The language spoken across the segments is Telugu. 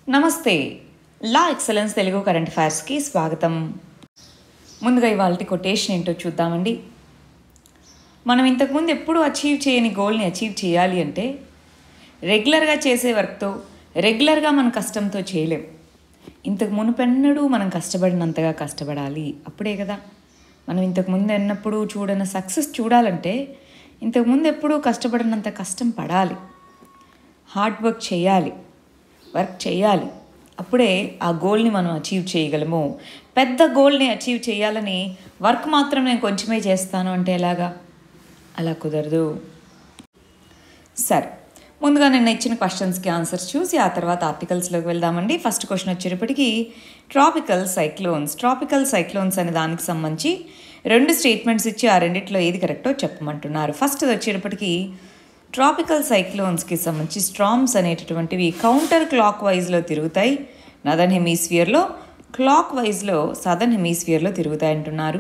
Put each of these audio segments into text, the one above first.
నమస్తే లా ఎక్సలెన్స్ తెలుగు కరెంట్ అఫైర్స్కి స్వాగతం ముందుగా ఇవాళ కొటేషన్ ఏంటో చూద్దామండి మనం ఇంతకుముందు ఎప్పుడు అచీవ్ చేయని గోల్ని అచీవ్ చేయాలి అంటే రెగ్యులర్గా చేసే వర్క్తో రెగ్యులర్గా మన కష్టంతో చేయలేం ఇంతకు మునుపెన్నడూ మనం కష్టపడినంతగా కష్టపడాలి అప్పుడే కదా మనం ఇంతకు ముందు ఎన్నప్పుడు చూడని సక్సెస్ చూడాలంటే ఇంతకు ముందు ఎప్పుడూ కష్టపడినంత కష్టం పడాలి హార్డ్ వర్క్ చేయాలి వర్క్ చేయాలి అప్పుడే ఆ గోల్ని మనం అచీవ్ చేయగలము పెద్ద గోల్ని అచీవ్ చేయాలని వర్క్ మాత్రం నేను కొంచెమే చేస్తాను అంటే ఎలాగా అలా కుదరదు సరే ముందుగా నేను ఇచ్చిన క్వశ్చన్స్కి ఆన్సర్స్ చూసి ఆ తర్వాత ఆర్టికల్స్లోకి వెళ్దామండి ఫస్ట్ క్వశ్చన్ వచ్చేటప్పటికి ట్రాపికల్ సైక్లోన్స్ ట్రాపికల్ సైక్లోన్స్ అనే దానికి సంబంధించి రెండు స్టేట్మెంట్స్ ఇచ్చి ఆ రెండిట్లో ఏది కరెక్టో చెప్పమంటున్నారు ఫస్ట్ వచ్చేటప్పటికి ట్రాపికల్ సైక్లోన్స్కి సంబంధించి స్ట్రామ్స్ అనేటటువంటివి కౌంటర్ క్లాక్ వైజ్లో తిరుగుతాయి నదర్న్ హెమీస్ఫియర్లో క్లాక్ వైజ్లో సదర్న్ హెమీస్ఫియర్లో తిరుగుతాయి అంటున్నారు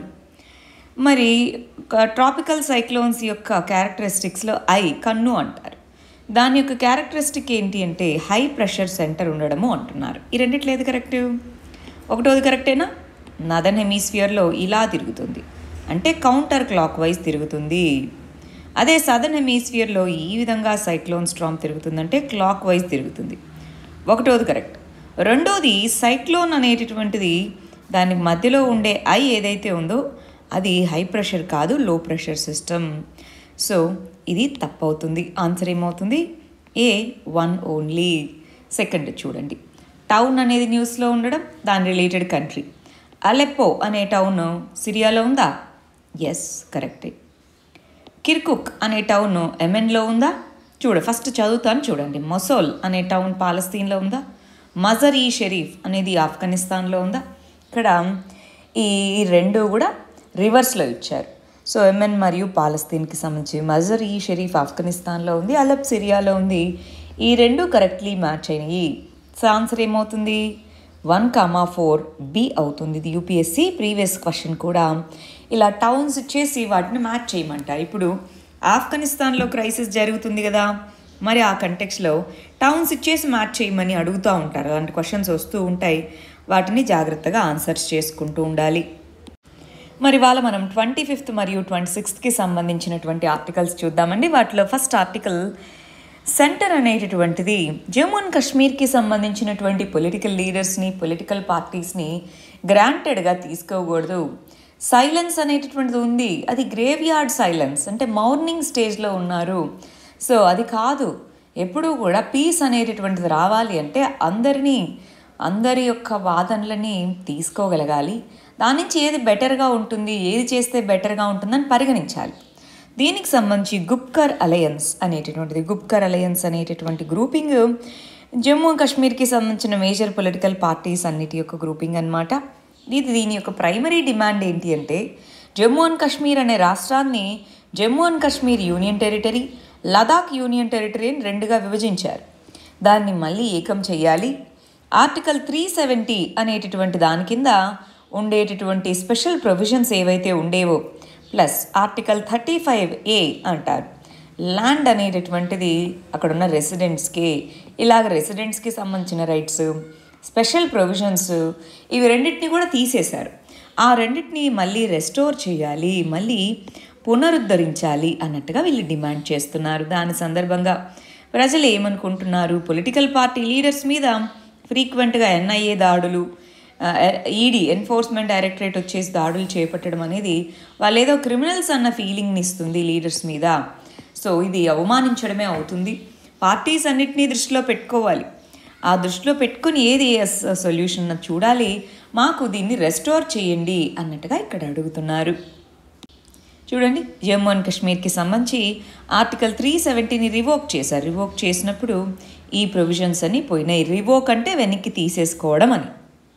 మరి ట్రాపికల్ సైక్లోన్స్ యొక్క క్యారెక్టరిస్టిక్స్లో ఐ కన్ను అంటారు దాని యొక్క క్యారెక్టరిస్టిక్ ఏంటి అంటే హై ప్రెషర్ సెంటర్ ఉండడము అంటున్నారు ఈ రెండిట్లో ఏది కరెక్ట్ ఒకటోది కరెక్టేనా నదర్న్ హెమీస్ఫియర్లో ఇలా తిరుగుతుంది అంటే కౌంటర్ క్లాక్ వైజ్ తిరుగుతుంది అదే సదర్న్ హెమీస్ఫియర్లో ఈ విధంగా సైక్లోన్ స్ట్రామ్ తిరుగుతుందంటే క్లాక్ వైజ్ తిరుగుతుంది ఒకటోది కరెక్ట్ రెండోది సైక్లోన్ అనేటటువంటిది దాని మధ్యలో ఉండే ఐ ఏదైతే ఉందో అది హై ప్రెషర్ కాదు లో ప్రెషర్ సిస్టమ్ సో ఇది తప్పవుతుంది ఆన్సర్ ఏమవుతుంది ఏ వన్ ఓన్లీ సెకండ్ చూడండి టౌన్ అనేది న్యూస్లో ఉండడం దాని రిలేటెడ్ కంట్రీ అలెప్పో అనే టౌన్ సిరియాలో ఉందా ఎస్ కరెక్టే కిర్కుక్ అనే టౌన్ ఎమెన్లో ఉందా చూడ ఫస్ట్ చదువుతాను చూడండి మొసోల్ అనే టౌన్ పాలస్తీన్లో ఉందా మజర్ ఈ షరీఫ్ అనేది ఆఫ్ఘనిస్తాన్లో ఉందా ఇక్కడ ఈ రెండు కూడా రివర్స్లో ఇచ్చారు సో ఎమెన్ మరియు పాలస్తీన్కి సంబంధించి మజర్ ఈ షరీఫ్ ఆఫ్ఘనిస్తాన్లో ఉంది అలబ్ సిరియాలో ఉంది ఈ రెండు కరెక్ట్లీ మ్యాచ్ అయినాయి సో ఆన్సర్ ఏమవుతుంది వన్ కామా ఫోర్ బి అవుతుంది ఇది యూపీఎస్సి ప్రీవియస్ క్వశ్చన్ కూడా ఇలా టౌన్స్ ఇచ్చేసి వాటిని మ్యాచ్ చేయమంటారు ఇప్పుడు ఆఫ్ఘనిస్తాన్లో క్రైసిస్ జరుగుతుంది కదా మరి ఆ కంటెక్స్లో టౌన్స్ ఇచ్చేసి మ్యాచ్ చేయమని అడుగుతూ ఉంటారు అలాంటి క్వశ్చన్స్ వస్తూ ఉంటాయి వాటిని జాగ్రత్తగా ఆన్సర్స్ చేసుకుంటూ ఉండాలి మరి వాళ్ళ మనం ట్వంటీ ఫిఫ్త్ మరియు ట్వంటీ సిక్స్త్కి సంబంధించినటువంటి ఆర్టికల్స్ చూద్దామండి వాటిలో ఫస్ట్ ఆర్టికల్ సెంటర్ అనేటటువంటిది జమ్మూ అండ్ కాశ్మీర్కి సంబంధించినటువంటి పొలిటికల్ లీడర్స్ని పొలిటికల్ పార్టీస్ని గ్రాంటెడ్గా తీసుకోకూడదు సైలెన్స్ అనేటటువంటిది ఉంది అది గ్రేవ్ యార్డ్ సైలెన్స్ అంటే మార్నింగ్ స్టేజ్లో ఉన్నారు సో అది కాదు ఎప్పుడూ కూడా పీస్ అనేటటువంటిది రావాలి అంటే అందరినీ అందరి యొక్క వాదనలని తీసుకోగలగాలి దాని నుంచి ఏది బెటర్గా ఉంటుంది ఏది చేస్తే బెటర్గా ఉంటుందని పరిగణించాలి దీనికి సంబంధించి గుప్కర్ అలయన్స్ అనేటటువంటిది గుప్కర్ అలయన్స్ అనేటటువంటి గ్రూపింగ్ జమ్మూ కాశ్మీర్కి సంబంధించిన మేజర్ పొలిటికల్ పార్టీస్ అన్నిటి యొక్క గ్రూపింగ్ అనమాట ఇది దీని యొక్క ప్రైమరీ డిమాండ్ ఏంటి అంటే జమ్మూ అండ్ కాశ్మీర్ అనే రాష్ట్రాన్ని Jammu and Kashmir union territory Ladakh union territory అని రెండుగా విభజించారు దాన్ని మళ్ళీ ఏకం చేయాలి ఆర్టికల్ త్రీ సెవెంటీ అనేటటువంటి దాని కింద ఉండేటటువంటి స్పెషల్ ప్రొవిజన్స్ ఏవైతే ఉండేవో plus article thirty five A అంటారు ల్యాండ్ అనేటటువంటిది అక్కడున్న రెసిడెంట్స్కి ఇలాగ రెసిడెంట్స్కి సంబంధించిన రైట్స్ స్పెషల్ ప్రొవిజన్స్ ఇవి రెండింటిని కూడా తీసేశారు ఆ రెండింటిని మళ్ళీ రెస్టోర్ చేయాలి మళ్ళీ పునరుద్ధరించాలి అన్నట్టుగా వీళ్ళు డిమాండ్ చేస్తున్నారు దాని సందర్భంగా ప్రజలు ఏమనుకుంటున్నారు పొలిటికల్ పార్టీ లీడర్స్ మీద ఫ్రీక్వెంట్గా ఎన్ఐఏ దాడులు ఈడీ ఎన్ఫోర్స్మెంట్ డైరెక్టరేట్ వచ్చేసి దాడులు చేపట్టడం అనేది వాళ్ళు ఏదో క్రిమినల్స్ అన్న ఫీలింగ్ని ఇస్తుంది లీడర్స్ మీద సో ఇది అవమానించడమే అవుతుంది పార్టీస్ అన్నిటినీ దృష్టిలో పెట్టుకోవాలి ఆ దృష్టిలో పెట్టుకుని ఏది సొల్యూషన్ చూడాలి మాకు దీన్ని రెస్టోర్ చేయండి అన్నట్టుగా ఇక్కడ అడుగుతున్నారు చూడండి జమ్మూ అండ్ కాశ్మీర్కి సంబంధించి ఆర్టికల్ త్రీ సెవెంటీని రివోక్ చేశారు రివోక్ చేసినప్పుడు ఈ ప్రొవిజన్స్ అని పోయినాయి రివోక్ అంటే వెనక్కి తీసేసుకోవడం అని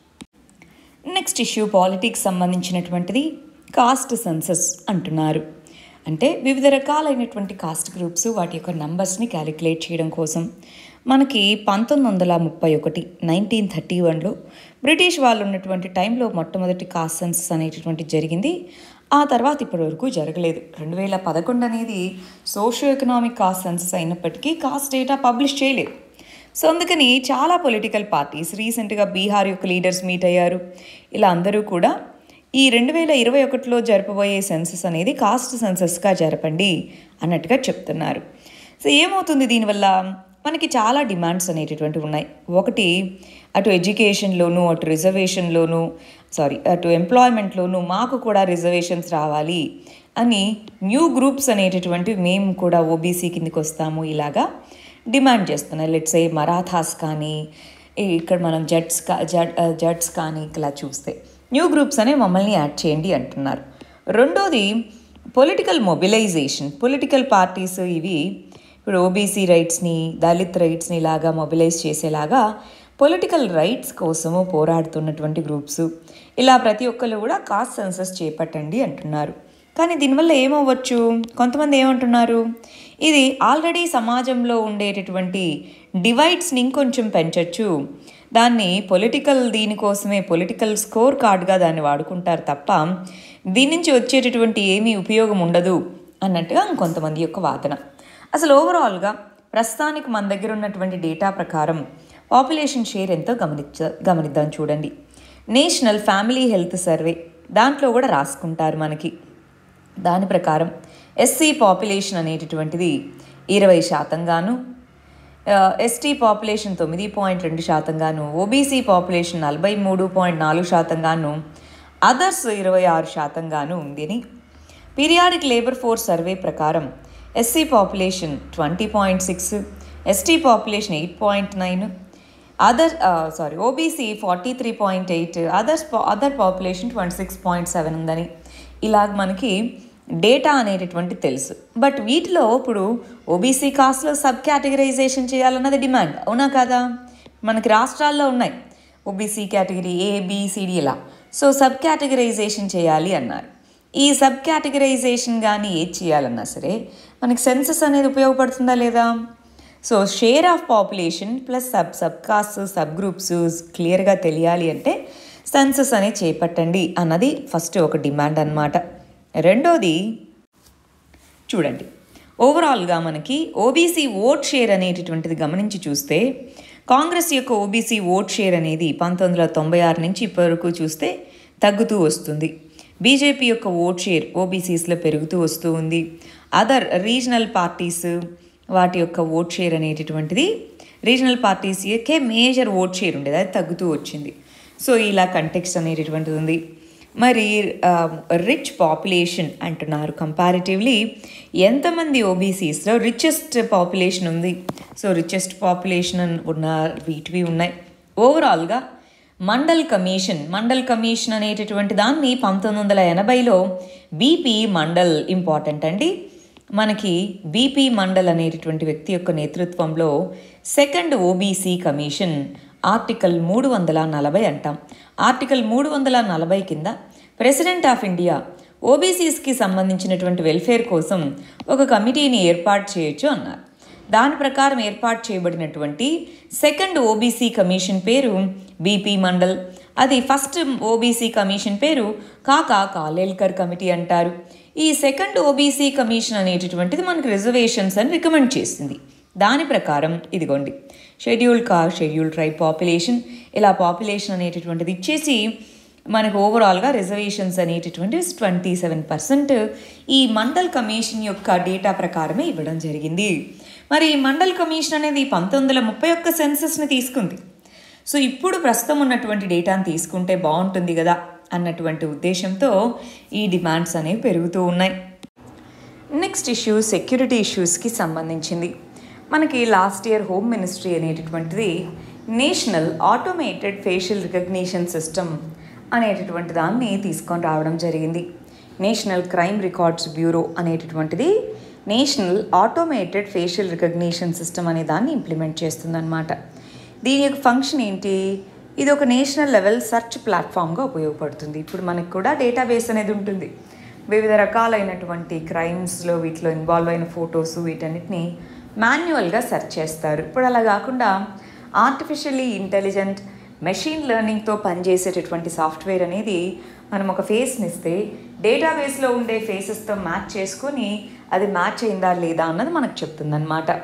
నెక్స్ట్ ఇష్యూ పాలిటిక్స్ సంబంధించినటువంటిది కాస్ట్ సెన్సస్ అంటున్నారు అంటే వివిధ రకాలైనటువంటి కాస్ట్ గ్రూప్స్ వాటి యొక్క నంబర్స్ని క్యాలిక్యులేట్ చేయడం కోసం మనకి పంతొమ్మిది వందల ముప్పై ఒకటి నైన్టీన్ థర్టీ వన్లో బ్రిటిష్ వాళ్ళు ఉన్నటువంటి టైంలో మొట్టమొదటి కాస్ట్ సెన్సస్ అనేటటువంటి జరిగింది ఆ తర్వాత ఇప్పటి వరకు జరగలేదు రెండు వేల పదకొండు అనేది సోషియో ఎకనామిక్ కాస్ట్ సెన్సస్ అయినప్పటికీ కాస్ట్ డేటా పబ్లిష్ చేయలేదు సో అందుకని చాలా పొలిటికల్ పార్టీస్ రీసెంట్గా బీహార్ యొక్క లీడర్స్ మీట్ అయ్యారు ఇలా అందరూ కూడా ఈ రెండు వేల ఇరవై ఒకటిలో జరపబోయే సెన్సస్ అనేది కాస్ట్ సెన్సస్గా జరపండి అన్నట్టుగా చెప్తున్నారు సో ఏమవుతుంది దీనివల్ల మనకి చాలా డిమాండ్స్ అనేటటువంటివి ఉన్నాయి ఒకటి అటు ఎడ్యుకేషన్లోను అటు రిజర్వేషన్లోను సారీ అటు ఎంప్లాయ్మెంట్లోను మాకు కూడా రిజర్వేషన్స్ రావాలి అని న్యూ గ్రూప్స్ అనేటటువంటివి మేము కూడా ఓబీసీ కిందకి వస్తాము ఇలాగా డిమాండ్ చేస్తున్నాయి లెట్స్ ఏ మరాఠాస్ కానీ ఈ- ఇక్కడ మనం జడ్స్ కా జడ్ జడ్స్ కానీ ఇలా చూస్తే న్యూ గ్రూప్స్ అనే మమ్మల్ని యాడ్ చేయండి అంటున్నారు రెండోది పొలిటికల్ మొబిలైజేషన్ పొలిటికల్ పార్టీస్ ఇవి ఇప్పుడు ఓబీసీ రైట్స్ని దళిత్ రైట్స్ని ఇలాగా మొబిలైజ్ చేసేలాగా పొలిటికల్ రైట్స్ కోసము పోరాడుతున్నటువంటి గ్రూప్స్ ఇలా ప్రతి ఒక్కరు కూడా కాస్ట్ సెన్సస్ చేపట్టండి అంటున్నారు కానీ దీనివల్ల ఏమవ్వచ్చు కొంతమంది ఏమంటున్నారు ఇది ఆల్రెడీ సమాజంలో ఉండేటటువంటి డివైడ్స్ని ఇంకొంచెం పెంచవచ్చు దాన్ని పొలిటికల్ దీనికోసమే పొలిటికల్ స్కోర్ కార్డ్గా దాన్ని వాడుకుంటారు తప్ప దీని నుంచి వచ్చేటటువంటి ఏమీ ఉపయోగం ఉండదు అన్నట్టుగా ఇంకొంతమంది యొక్క వాదన అసలు ఓవరాల్గా ప్రస్తుతానికి మన దగ్గర ఉన్నటువంటి డేటా ప్రకారం పాపులేషన్ షేర్ ఎంతో గమనించ గమనిద్దాం చూడండి నేషనల్ ఫ్యామిలీ హెల్త్ సర్వే దాంట్లో కూడా రాసుకుంటారు మనకి దాని ప్రకారం ఎస్సీ పాపులేషన్ అనేటటువంటిది ఇరవై శాతంగాను ఎస్టీ పాపులేషన్ తొమ్మిది పాయింట్ రెండు శాతంగాను ఓబీసీ పాపులేషన్ నలభై మూడు పాయింట్ నాలుగు శాతంగాను అదర్స్ ఇరవై ఆరు శాతంగాను ఉంది అని పీరియాడిక్ లేబర్ ఫోర్స్ సర్వే ప్రకారం SC population twenty point six ST population eight point nine other sorry OBC forty three point eight others other population twenty six point seven ఉందని ఇలాగ మనకి డేటా అనేటటువంటి తెలుసు బట్ వీటిలో ఇప్పుడు ఓబీసీ కాస్ట్లో సబ్ కేటగరైజేషన్ చేయాలన్నది డిమాండ్ అవునా కదా మనకి రాష్ట్రాల్లో ఉన్నాయి ఓబీసీ కేటగిరీ ఏ బిసిడి ఇలా సో సబ్ కేటగరైజేషన్ చేయాలి అన్నారు ఈ సబ్ కేటగరైజేషన్ కానీ ఏది చేయాలన్నా సరే మనకి సెన్సస్ అనేది ఉపయోగపడుతుందా లేదా so share of population plus sub sub caste sub groups క్లియర్గా తెలియాలి అంటే సెన్సస్ అనేది చేపట్టండి అన్నది ఫస్ట్ ఒక డిమాండ్ అన్నమాట రెండోది చూడండి ఓవరాల్గా మనకి ఓబీసీ ఓట్ షేర్ అనేటటువంటిది గమనించి చూస్తే కాంగ్రెస్ యొక్క ఓబీసీ ఓట్ షేర్ అనేది పంతొమ్మిది వందల తొంభై ఆరు నుంచి ఇప్పటివరకు చూస్తే తగ్గుతూ వస్తుంది బీజేపీ యొక్క ఓట్ షేర్ ఓబీసీస్లో పెరుగుతూ వస్తూ ఉంది అదర్ రీజనల్ పార్టీస్ వాటి యొక్క ఓట్ షేర్ అనేటటువంటిది రీజనల్ పార్టీస్ యొక్క మేజర్ ఓట్ షేర్ ఉండేది అది తగ్గుతూ వచ్చింది సో ఇలా కంటెక్స్ట్ అనేటటువంటిది ఉంది మరి రిచ్ పాపులేషన్ అంటున్నారు కంపారిటివ్లీ ఎంతమంది ఓబీసీస్లో రిచెస్ట్ పాపులేషన్ ఉంది సో రిచెస్ట్ పాపులేషన్ ఉన్న వీటివి ఉన్నాయి ఓవరాల్గా మండల్ కమిషన్ మండల్ కమిషన్ అనేటటువంటి దాన్ని పంతొమ్మిది వందల ఎనభైలో బీపీ మండల్ ఇంపార్టెంట్ అండి మనకి బీపీ మండల్ అనేటటువంటి వ్యక్తి యొక్క నేతృత్వంలో సెకండ్ ఓబీసీ కమిషన్ ఆర్టికల్ మూడు వందల నలభై అంటాం ఆర్టికల్ మూడు వందల నలభై కింద ప్రెసిడెంట్ ఆఫ్ ఇండియా ఓబీసీస్కి సంబంధించినటువంటి వెల్ఫేర్ కోసం ఒక కమిటీని ఏర్పాటు చేయొచ్చు అన్నారు దాని ప్రకారం ఏర్పాటు చేయబడినటువంటి సెకండ్ ఓబీసీ కమిషన్ పేరు బీపీ మండల్ అది ఫస్ట్ ఓబీసీ కమిషన్ పేరు కాకా కాలేల్కర్ కమిటీ అంటారు ఈ సెకండ్ ఓబీసీ కమిషన్ అనేటటువంటిది మనకు రిజర్వేషన్స్ అని రికమెండ్ చేసింది దాని ప్రకారం ఇదిగోండి schedule car schedule tribe population ఇలా పాపులేషన్ అనేటటువంటిది ఇచ్చేసి మనకు ఓవరాల్గా రిజర్వేషన్స్ అనేటటువంటి ట్వంటీ సెవెన్ పర్సెంట్ ఈ మండల్ కమిషన్ యొక్క డేటా ప్రకారమే ఇవ్వడం జరిగింది మరి ఈ మండల్ కమిషన్ అనేది పంతొమ్మిది వందల ముప్పై ఒక్క సెన్సస్ని తీసుకుంది సో ఇప్పుడు ప్రస్తుతం ఉన్నటువంటి డేటాను తీసుకుంటే బాగుంటుంది కదా అన్నటువంటి ఉద్దేశంతో ఈ డిమాండ్స్ అనేవి పెరుగుతూ ఉన్నాయి నెక్స్ట్ ఇష్యూ సెక్యూరిటీ ఇష్యూస్కి సంబంధించింది మనకి లాస్ట్ ఇయర్ హోమ్ మినిస్ట్రీ అనేటటువంటిది national automated facial recognition system అనేటటువంటి దాన్ని తీసుకొని రావడం జరిగింది నేషనల్ క్రైమ్ రికార్డ్స్ బ్యూరో అనేటటువంటిది national automated facial recognition system అనే దాన్ని ఇంప్లిమెంట్ చేస్తుందన్నమాట దీని యొక్క ఫంక్షన్ ఏంటి ఇది ఒక నేషనల్ లెవెల్ సెర్చ్ ప్లాట్ఫామ్గా ఉపయోగపడుతుంది ఇప్పుడు మనకు కూడా డేటాబేస్ అనేది ఉంటుంది వివిధ రకాలైనటువంటి క్రైమ్స్లో వీటిలో ఇన్వాల్వ్ అయిన ఫొటోస్ వీటన్నిటిని మాన్యువల్గా సెర్చ్ చేస్తారు ఇప్పుడు అలా కాకుండా ఆర్టిఫిషియల్లీ ఇంటెలిజెంట్ మెషిన్ లెర్నింగ్తో పనిచేసేటటువంటి సాఫ్ట్వేర్ అనేది మనం ఒక ఫేస్ని ఇస్తే డేటాబేస్లో ఉండే ఫేసెస్తో మ్యాచ్ చేసుకొని అది మ్యాచ్ అయిందా లేదా అన్నది మనకు చెప్తుందన్నమాట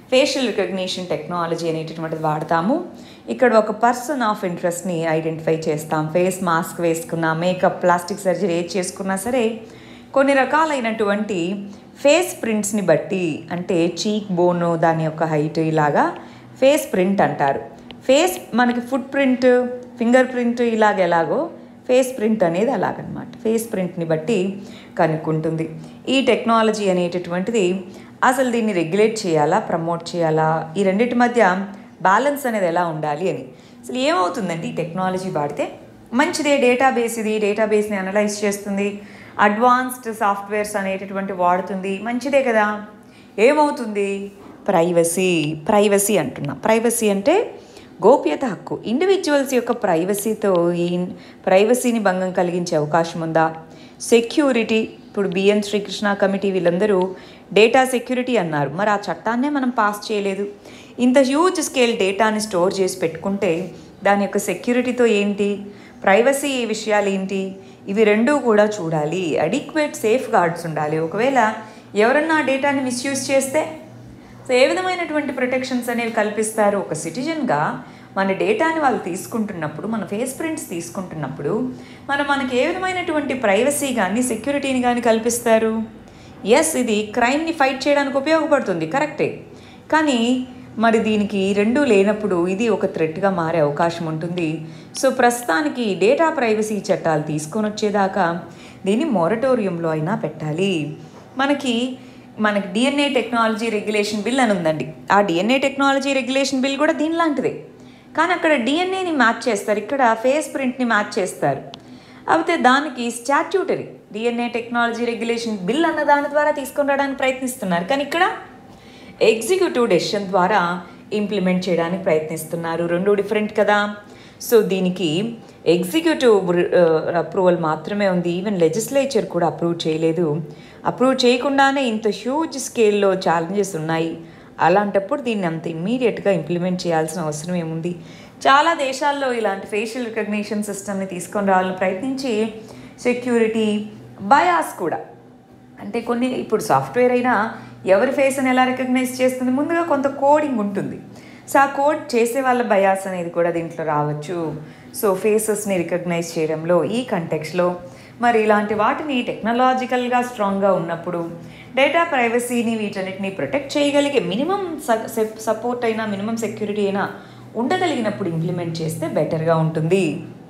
ఫేషియల్ రికగ్నిషన్ టెక్నాలజీ అనేటటువంటిది వాడతాము ఇక్కడ ఒక పర్సన్ ఆఫ్ ఇంట్రెస్ట్ని ఐడెంటిఫై చేస్తాం ఫేస్ మాస్క్ వేసుకున్నా మేకప్ ప్లాస్టిక్ సర్జరీ ఏది చేసుకున్నా సరే కొన్ని రకాలైనటువంటి ఫేస్ ప్రింట్స్ని బట్టి అంటే చీక్ బోను దాని యొక్క హైట్ ఇలాగా ఫేస్ ప్రింట్ అంటారు ఫేస్ మనకి ఫుట్ ప్రింట్ ఫింగర్ ప్రింట్ ఇలాగ ఎలాగో ఫేస్ ప్రింట్ అనేది అలాగనమాట ఫేస్ ప్రింట్ని బట్టి కనుక్కుంటుంది ఈ టెక్నాలజీ అనేటటువంటిది అసలు దీన్ని రెగ్యులేట్ చేయాలా ప్రమోట్ చేయాలా ఈ రెండింటి మధ్య బ్యాలెన్స్ అనేది ఎలా ఉండాలి అని అసలు ఏమవుతుందండి ఈ టెక్నాలజీ వాడితే మంచిదే డేటాబేస్ ఇది డేటాబేస్ని అనలైజ్ చేస్తుంది అడ్వాన్స్డ్ సాఫ్ట్వేర్స్ అనేటటువంటి వాడుతుంది మంచిదే కదా ఏమవుతుంది ప్రైవసీ ప్రైవసీ అంటున్నా ప్రైవసీ అంటే గోప్యత హక్కు ఇండివిజువల్స్ యొక్క ప్రైవసీతో ఈ ప్రైవసీని భంగం కలిగించే అవకాశం ఉందా సెక్యూరిటీ ఇప్పుడు బిఎన్ శ్రీకృష్ణ కమిటీ వీళ్ళందరూ డేటా సెక్యూరిటీ అన్నారు మరి ఆ చట్టాన్నే మనం పాస్ చేయలేదు ఇంత హ్యూజ్ స్కేల్ డేటాని స్టోర్ చేసి పెట్టుకుంటే దాని యొక్క సెక్యూరిటీతో ఏంటి ప్రైవసీ విషయాలు ఏంటి ఇవి రెండూ కూడా చూడాలి అడిక్వేట్ సేఫ్ గార్డ్స్ ఉండాలి ఒకవేళ ఎవరన్నా ఆ డేటాని మిస్యూజ్ చేస్తే సో ఏ విధమైనటువంటి ప్రొటెక్షన్స్ అనేవి కల్పిస్తారు ఒక సిటిజన్గా మన డేటాని వాళ్ళు తీసుకుంటున్నప్పుడు మన ఫేస్ ప్రింట్స్ తీసుకుంటున్నప్పుడు మనం మనకి ఏ విధమైనటువంటి ప్రైవసీ కానీ సెక్యూరిటీని కానీ కల్పిస్తారు ఎస్ ఇది క్రైమ్ని ఫైట్ చేయడానికి ఉపయోగపడుతుంది కరెక్టే కానీ మరి దీనికి రెండూ లేనప్పుడు ఇది ఒక థ్రెట్గా మారే అవకాశం ఉంటుంది సో ప్రస్తుతానికి డేటా ప్రైవసీ చట్టాలు తీసుకొని వచ్చేదాకా దీన్ని మొరటోరియంలో అయినా పెట్టాలి మనకి మనకి డిఎన్ఏ టెక్నాలజీ రెగ్యులేషన్ బిల్ అని ఉందండి ఆ డిఎన్ఏ టెక్నాలజీ రెగ్యులేషన్ బిల్ కూడా దీనిలాంటిదే కానీ అక్కడ డిఎన్ఏని మ్యాచ్ చేస్తారు ఇక్కడ ఫేస్ ప్రింట్ని మ్యాచ్ చేస్తారు అయితే దానికి statutory DNA technology regulation bill అన్న దాని ద్వారా తీసుకొని రావడానికి ప్రయత్నిస్తున్నారు కానీ ఇక్కడ ఎగ్జిక్యూటివ్ డెసిషన్ ద్వారా ఇంప్లిమెంట్ చేయడానికి ప్రయత్నిస్తున్నారు రెండు డిఫరెంట్ కదా సో దీనికి ఎగ్జిక్యూటివ్ అప్రూవల్ మాత్రమే ఉంది ఈవెన్ లెజిస్లేచర్ కూడా అప్రూవ్ చేయలేదు అప్రూవ్ చేయకుండానే ఇంత హ్యూజ్ స్కేల్లో ఛాలెంజెస్ ఉన్నాయి అలాంటప్పుడు దీన్ని అంత ఇమ్మీడియట్గా ఇంప్లిమెంట్ చేయాల్సిన అవసరం ఏముంది చాలా దేశాల్లో ఇలాంటి ఫేషియల్ రికగ్నిషన్ సిస్టమ్ని తీసుకొని రావాలని ప్రయత్నించి సెక్యూరిటీ బయాస్ కూడా అంటే కొన్ని ఇప్పుడు సాఫ్ట్వేర్ అయినా ఎవరి ఫేస్ అని ఎలా రికగ్నైజ్ చేస్తుంది ముందుగా కొంత కోడింగ్ ఉంటుంది సో ఆ కోడ్ చేసే వాళ్ళ బయాస్ అనేది కూడా దీంట్లో రావచ్చు సో ఫేసెస్ని రికగ్నైజ్ చేయడంలో ఈ కంటెక్స్లో మరి ఇలాంటి వాటిని టెక్నాలజికల్గా స్ట్రాంగ్గా ఉన్నప్పుడు డేటా ప్రైవసీని వీటన్నిటిని ప్రొటెక్ట్ చేయగలిగే మినిమం సపోర్ట్ అయినా మినిమం సెక్యూరిటీ అయినా ఉండగలిగినప్పుడు ఇంప్లిమెంట్ చేస్తే బెటర్గా ఉంటుంది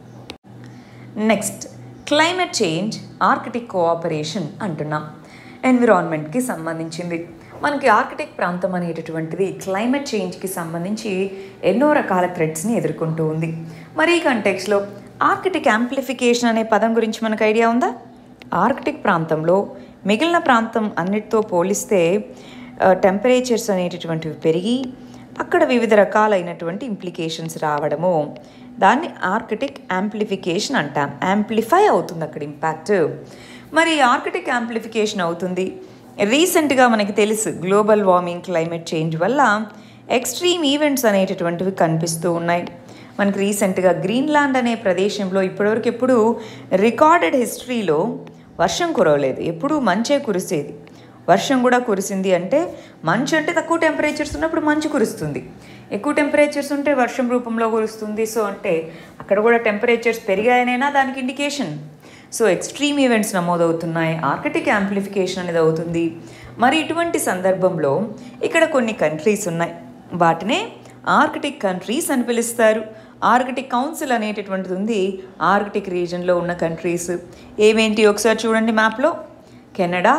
next climate change Arctic cooperation అంటున్నాం ఎన్విరాన్మెంట్కి సంబంధించింది మనకి ఆర్కిటిక్ ప్రాంతం అనేటటువంటిది క్లైమేట్ చేంజ్కి సంబంధించి ఎన్నో రకాల థ్రెడ్స్ని ఎదుర్కొంటూ ఉంది మరి ఈ కంటెక్స్లో ఆర్కిటిక్ యాంప్లిఫికేషన్ అనే పదం గురించి మనకు ఐడియా ఉందా ఆర్కిటిక్ ప్రాంతంలో మిగిలిన ప్రాంతం అన్నిటితో పోలిస్తే టెంపరేచర్స్ అనేటటువంటివి పెరిగి అక్కడ వివిధ రకాలైనటువంటి ఇంప్లికేషన్స్ రావడము దాన్ని ఆర్కిటిక్ యాంప్లిఫికేషన్ అంటాం యాంప్లిఫై అవుతుంది అక్కడ ఇంపాక్ట్ మరి ఆర్కిటిక్ యాంప్లిఫికేషన్ అవుతుంది రీసెంట్గా మనకి తెలుసు గ్లోబల్ వార్మింగ్ క్లైమేట్ చేంజ్ వల్ల ఎక్స్ట్రీమ్ ఈవెంట్స్ అనేటటువంటివి కనిపిస్తూ ఉన్నాయి మనకి రీసెంట్గా గ్రీన్లాండ్ అనే ప్రదేశంలో ఇప్పటివరకు ఎప్పుడు రికార్డెడ్ హిస్టరీలో వర్షం కురవలేదు ఎప్పుడూ మంచే కురిసేది వర్షం కూడా కురిసింది అంటే మంచు అంటే తక్కువ టెంపరేచర్స్ ఉన్నప్పుడు మంచు కురుస్తుంది ఎక్కువ టెంపరేచర్స్ ఉంటే వర్షం రూపంలో కురుస్తుంది సో అంటే అక్కడ కూడా టెంపరేచర్స్ పెరిగాయనైనా దానికి ఇండికేషన్ సో ఎక్స్ట్రీమ్ ఈవెంట్స్ నమోదవుతున్నాయి ఆర్కిటిక్ యాంప్లిఫికేషన్ అనేది అవుతుంది మరి ఇటువంటి సందర్భంలో ఇక్కడ కొన్ని కంట్రీస్ ఉన్నాయి వాటినే ఆర్కిటిక్ కంట్రీస్ అని పిలుస్తారు ఆర్కిటిక్ కౌన్సిల్ అనేటటువంటిది ఉంది ఆర్కిటిక్ రీజన్లో ఉన్న కంట్రీస్ ఏమేంటి ఒకసారి చూడండి మ్యాప్లో కెనడా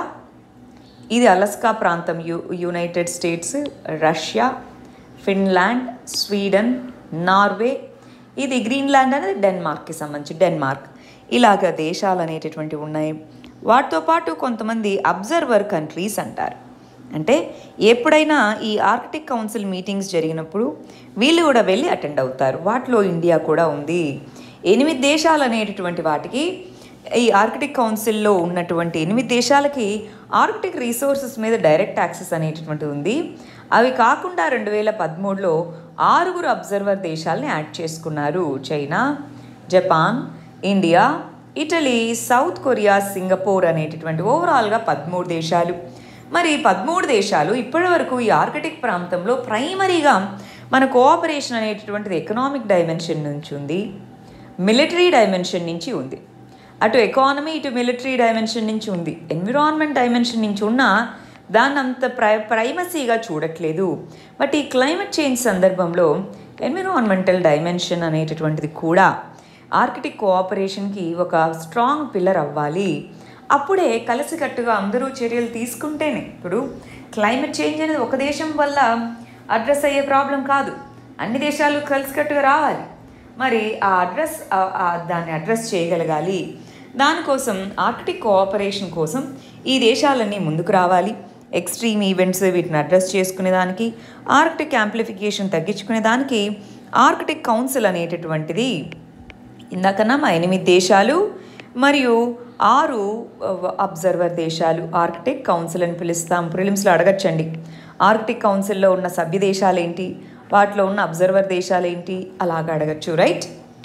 ఇది అలస్కా ప్రాంతం U United States Russia Finland Sweden Norway ఇది గ్రీన్లాండ్ అనేది డెన్మార్క్కి సంబంధించి డెన్మార్క్ ఇలాగ దేశాలు అనేటటువంటివి ఉన్నాయి వాటితో పాటు కొంతమంది అబ్జర్వర్ కంట్రీస్ అంటారు అంటే ఎప్పుడైనా ఈ ఆర్కిటిక్ కౌన్సిల్ మీటింగ్స్ జరిగినప్పుడు వీళ్ళు కూడా వెళ్ళి అటెండ్ అవుతారు వాటిలో ఇండియా కూడా ఉంది ఎనిమిది దేశాలు అనేటటువంటి వాటికి ఈ ఆర్కిటిక్ కౌన్సిల్లో ఉన్నటువంటి ఎనిమిది దేశాలకి ఆర్కిటిక్ రీసోర్సెస్ మీద డైరెక్ట్ యాక్సెస్ అనేటటువంటిది ఉంది అవి కాకుండా రెండు వేల పదమూడులో ఆరుగురు అబ్జర్వర్ దేశాలని యాడ్ చేసుకున్నారు China Japan India Italy South Korea Singapore అనేటటువంటి ఓవరాల్గా పదమూడు దేశాలు మరి పదమూడు దేశాలు ఇప్పటివరకు ఈ ఆర్కిటిక్ ప్రాంతంలో ప్రైమరీగా మన కోఆపరేషన్ అనేటటువంటిది ఎకనామిక్ డైమెన్షన్ నుంచి ఉంది మిలిటరీ డైమెన్షన్ నుంచి ఉంది అటు ఎకానమీ ఇటు మిలిటరీ డైమెన్షన్ నుంచి ఉంది ఎన్విరాన్మెంట్ డైమెన్షన్ నుంచి ఉన్న దాన్ని అంత ప్రై ప్రైమసీగా చూడట్లేదు బట్ ఈ క్లైమేట్ చేంజ్ సందర్భంలో ఎన్విరాన్మెంటల్ డైమెన్షన్ అనేటటువంటిది కూడా ఆర్కిటిక్ కోఆపరేషన్కి ఒక స్ట్రాంగ్ పిల్లర్ అవ్వాలి అప్పుడే కలిసికట్టుగా అందరూ చర్యలు తీసుకుంటేనే ఇప్పుడు క్లైమేట్ చేంజ్ అనేది ఒక దేశం వల్ల అడ్రస్ అయ్యే ప్రాబ్లం కాదు అన్ని దేశాలు కలిసికట్టుగా రావాలి మరి ఆ అడ్రస్ ఆ- ఆ దాన్ని అడ్రస్ చేయగలగాలి దానికోసం ఆర్కిటిక్ కోఆపరేషన్ కోసం ఈ దేశాలన్నీ ముందుకు రావాలి ఎక్స్ట్రీమ్ ఈవెంట్స్ వీటిని అడ్రస్ చేసుకునే దానికి ఆర్కిటిక్ యాంప్లిఫికేషన్ తగ్గించుకునే దానికి ఆర్కిటిక్ కౌన్సిల్ అనేటటువంటిది ఇందాకన్నా మా ఎనిమిది దేశాలు మరియు ఆరు అబ్జర్వర్ దేశాలు ఆర్కిటిక్ కౌన్సిల్ అని పిలుస్తాం ప్రిలిమ్స్లో అడగచ్చండి ఆర్కిటిక్ కౌన్సిల్లో ఉన్న సభ్య దేశాలు ఏంటి వాటిలో ఉన్న అబ్జర్వర్ దేశాలు ఏంటి అలాగ అడగచ్చు రైట్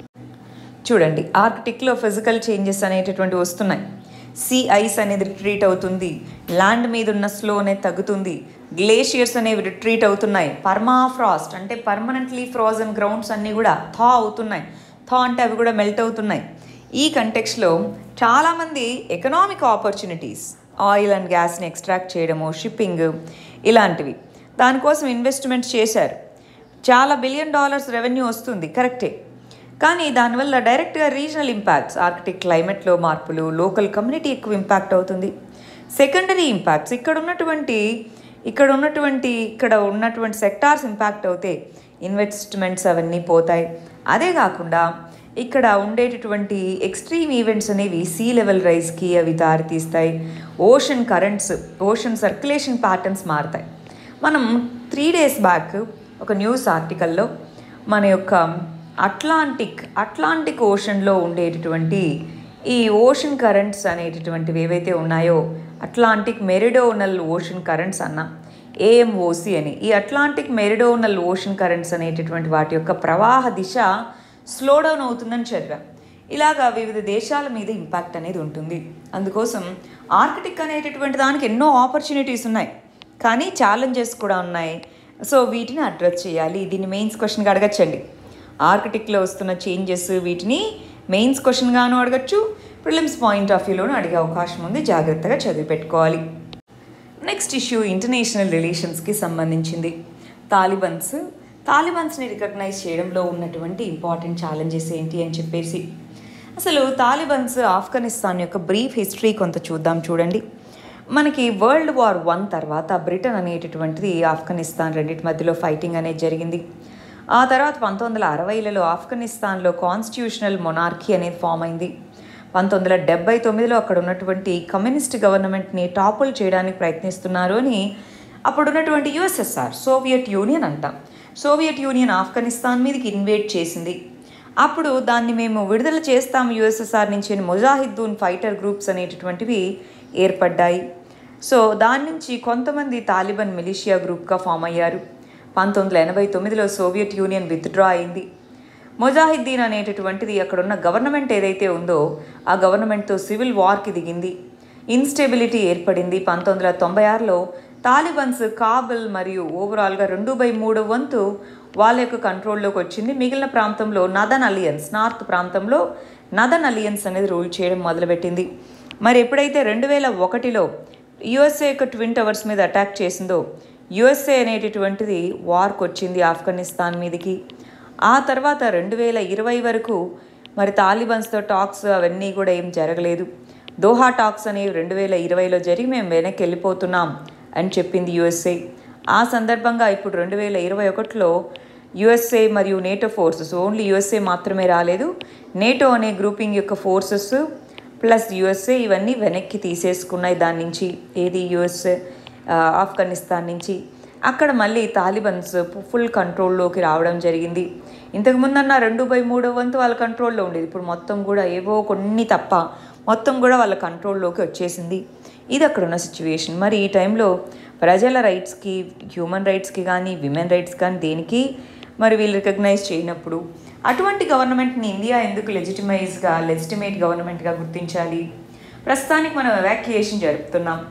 చూడండి ఆర్కిటిక్లో ఫిజికల్ చేంజెస్ అనేటటువంటి వస్తున్నాయి సీ ఐస్ అనేది రిట్రీట్ అవుతుంది ల్యాండ్ మీద ఉన్న స్లో అనేది తగ్గుతుంది గ్లేషియర్స్ అనేవి రిట్రీట్ అవుతున్నాయి పర్మాఫ్రాస్ట్ అంటే పర్మనెంట్లీ ఫ్రోజన్ గ్రౌండ్స్ అన్నీ కూడా థా అవుతున్నాయి థా అంటే అవి కూడా మెల్ట్ అవుతున్నాయి ఈ కంటెక్స్లో చాలామంది ఎకనామిక్ ఆపర్చునిటీస్ ఆయిల్ అండ్ గ్యాస్ని ఎక్స్ట్రాక్ట్ చేయడము షిప్పింగ్ ఇలాంటివి దానికోసం ఇన్వెస్ట్మెంట్ చేశారు చాలా బిలియన్ డాలర్స్ రెవెన్యూ వస్తుంది కరెక్టే కానీ దానివల్ల డైరెక్ట్గా రీజనల్ ఇంపాక్ట్స్ ఆర్కిటిక్ క్లైమేట్లో మార్పులు లోకల్ కమ్యూనిటీ ఎక్కువ ఇంపాక్ట్ అవుతుంది సెకండరీ ఇంపాక్ట్స్ ఇక్కడ ఉన్నటువంటి ఇక్కడ ఉన్నటువంటి ఇక్కడ ఉన్నటువంటి సెక్టార్స్ ఇంపాక్ట్ అవుతే ఇన్వెస్ట్మెంట్స్ అవన్నీ పోతాయి అదే కాకుండా ఇక్కడ ఉండేటటువంటి ఎక్స్ట్రీమ్ ఈవెంట్స్ అనేవి సీ లెవెల్ రైజ్కి అవి దారితీస్తాయి ocean currents ocean circulation patterns మారుతాయి మనం త్రీ డేస్ బ్యాక్ ఒక న్యూస్ ఆర్టికల్లో మన యొక్క అట్లాంటిక్ అట్లాంటిక్ ఓషన్లో ఉండేటటువంటి ఈ ఓషన్ కరెంట్స్ అనేటటువంటివి ఏవైతే ఉన్నాయో అట్లాంటిక్ మెరిడోనల్ ఓషన్ కరెంట్స్ అన్నాం ఏఎంఓసి అని ఈ అట్లాంటిక్ మెరిడోనల్ ఓషన్ కరెంట్స్ అనేటటువంటి వాటి యొక్క ప్రవాహ దిశ స్లో డౌన్ అవుతుందని చదివాం ఇలాగా వివిధ దేశాల మీద ఇంపాక్ట్ అనేది ఉంటుంది అందుకోసం ఆర్కిటిక్ అనేటటువంటి దానికి ఎన్నో ఆపర్చునిటీస్ ఉన్నాయి కానీ ఛాలెంజెస్ కూడా ఉన్నాయి సో వీటిని అడ్రస్ చేయాలి దీన్ని మెయిన్స్ క్వశ్చన్గా అడగచ్చండి ఆర్కిటిక్లో వస్తున్న చేంజెస్ వీటిని మెయిన్స్ క్వశ్చన్గాను అడగచ్చు ప్రిలిమ్స్ పాయింట్ ఆఫ్ వ్యూలోనూ అడిగే అవకాశం ఉంది జాగ్రత్తగా చదివి పెట్టుకోవాలి నెక్స్ట్ ఇష్యూ ఇంటర్నేషనల్ రిలేషన్స్కి సంబంధించింది తాలిబన్స్ తాలిబన్స్ని రికగ్నైజ్ చేయడంలో ఉన్నటువంటి ఇంపార్టెంట్ ఛాలెంజెస్ ఏంటి అని చెప్పేసి అసలు తాలిబన్స్ ఆఫ్ఘనిస్తాన్ యొక్క బ్రీఫ్ హిస్టరీ కొంత చూద్దాం చూడండి మనకి వరల్డ్ వార్ వన్ తర్వాత బ్రిటన్ అనేటటువంటిది ఆఫ్ఘనిస్తాన్ రెండింటి మధ్యలో ఫైటింగ్ అనేది జరిగింది ఆ తర్వాత పంతొమ్మిది వందల అరవైలలో ఆఫ్ఘనిస్తాన్లో కాన్స్టిట్యూషనల్ మొనార్కీ అనేది ఫామ్ అయింది పంతొమ్మిది వందల డెబ్బై తొమ్మిదిలో అక్కడ ఉన్నటువంటి కమ్యూనిస్ట్ గవర్నమెంట్ని టాపుల్ చేయడానికి ప్రయత్నిస్తున్నారు అని అప్పుడు ఉన్నటువంటి యుఎస్ఎస్ఆర్ సోవియట్ యూనియన్ అంటాం సోవియట్ యూనియన్ ఆఫ్ఘనిస్తాన్ మీదకి ఇన్వేట్ చేసింది అప్పుడు దాన్ని మేము విడుదల చేస్తాం యుఎస్ఎస్ఆర్ నుంచి అని ముజాహిద్దూన్ ఫైటర్ గ్రూప్స్ అనేటటువంటివి ఏర్పడ్డాయి సో దాని నుంచి కొంతమంది తాలిబాన్ మిలిషియా గ్రూప్గా ఫామ్ అయ్యారు పంతొమ్మిది వందల ఎనభై తొమ్మిదిలో సోవియట్ యూనియన్ విత్డ్రా అయింది ముజాహిద్దీన్ అనేటటువంటిది అక్కడ ఉన్న గవర్నమెంట్ ఏదైతే ఉందో ఆ గవర్నమెంట్తో సివిల్ వార్కి దిగింది ఇన్స్టెబిలిటీ ఏర్పడింది పంతొమ్మిది వందల తొంభై ఆరులో తాలిబన్స్ కాబుల్ మరియు ఓవరాల్గా రెండు బై మూడు వంతు వాళ్ళ యొక్క కంట్రోల్లోకి వచ్చింది మిగిలిన ప్రాంతంలో నదన్ అలియన్స్ నార్త్ ప్రాంతంలో నదన్ అలియన్స్ అనేది రూల్ చేయడం మొదలుపెట్టింది మరి ఎప్పుడైతే రెండు వేల ఒకటిలో యుఎస్ఏ యొక్క ట్విన్ టవర్స్ మీద అటాక్ చేసిందో యుఎస్ఏ అనేటటువంటిది వార్కి వచ్చింది ఆఫ్ఘనిస్తాన్ మీదకి ఆ తర్వాత రెండు వేల ఇరవై వరకు మరి తాలిబన్స్తో టాక్స్ అవన్నీ కూడా ఏం జరగలేదు దోహా టాక్స్ అనేవి రెండు వేల ఇరవైలో జరిగి మేము వెనక్కి వెళ్ళిపోతున్నాం అని చెప్పింది యుఎస్ఏ ఆ సందర్భంగా ఇప్పుడు రెండు వేల ఇరవై ఒకటిలో యుఎస్ఏ మరియు నేటో ఫోర్సెస్ ఓన్లీ యుఎస్ఏ మాత్రమే రాలేదు నేటో అనే గ్రూపింగ్ యొక్క ఫోర్సెస్ ప్లస్ యుఎస్ఏ ఇవన్నీ వెనక్కి తీసేసుకున్నాయి దాని నుంచి ఏది యుఎస్ఏ ఆఫ్ఘనిస్తాన్ నుంచి అక్కడ మళ్ళీ తాలిబన్స్ ఫుల్ కంట్రోల్లోకి రావడం జరిగింది ఇంతకుముందు అన్న రెండు బై మూడో వంతు వాళ్ళ కంట్రోల్లో ఉండేది ఇప్పుడు మొత్తం కూడా ఏవో కొన్ని తప్ప మొత్తం కూడా వాళ్ళ కంట్రోల్లోకి వచ్చేసింది ఇది అక్కడ ఉన్న సిచ్యువేషన్ మరి ఈ టైంలో ప్రజల రైట్స్కి హ్యూమన్ రైట్స్కి కానీ విమెన్ రైట్స్ కానీ దేనికి మరి వీళ్ళు రికగ్నైజ్ చేయనప్పుడు అటువంటి గవర్నమెంట్ని ఇండియా ఎందుకు లెజిటిమైజ్గా లెజిటిమేట్ గవర్నమెంట్గా గుర్తించాలి ప్రస్తుతానికి మనం ఎవాక్యుయేషన్ జరుపుతున్నాం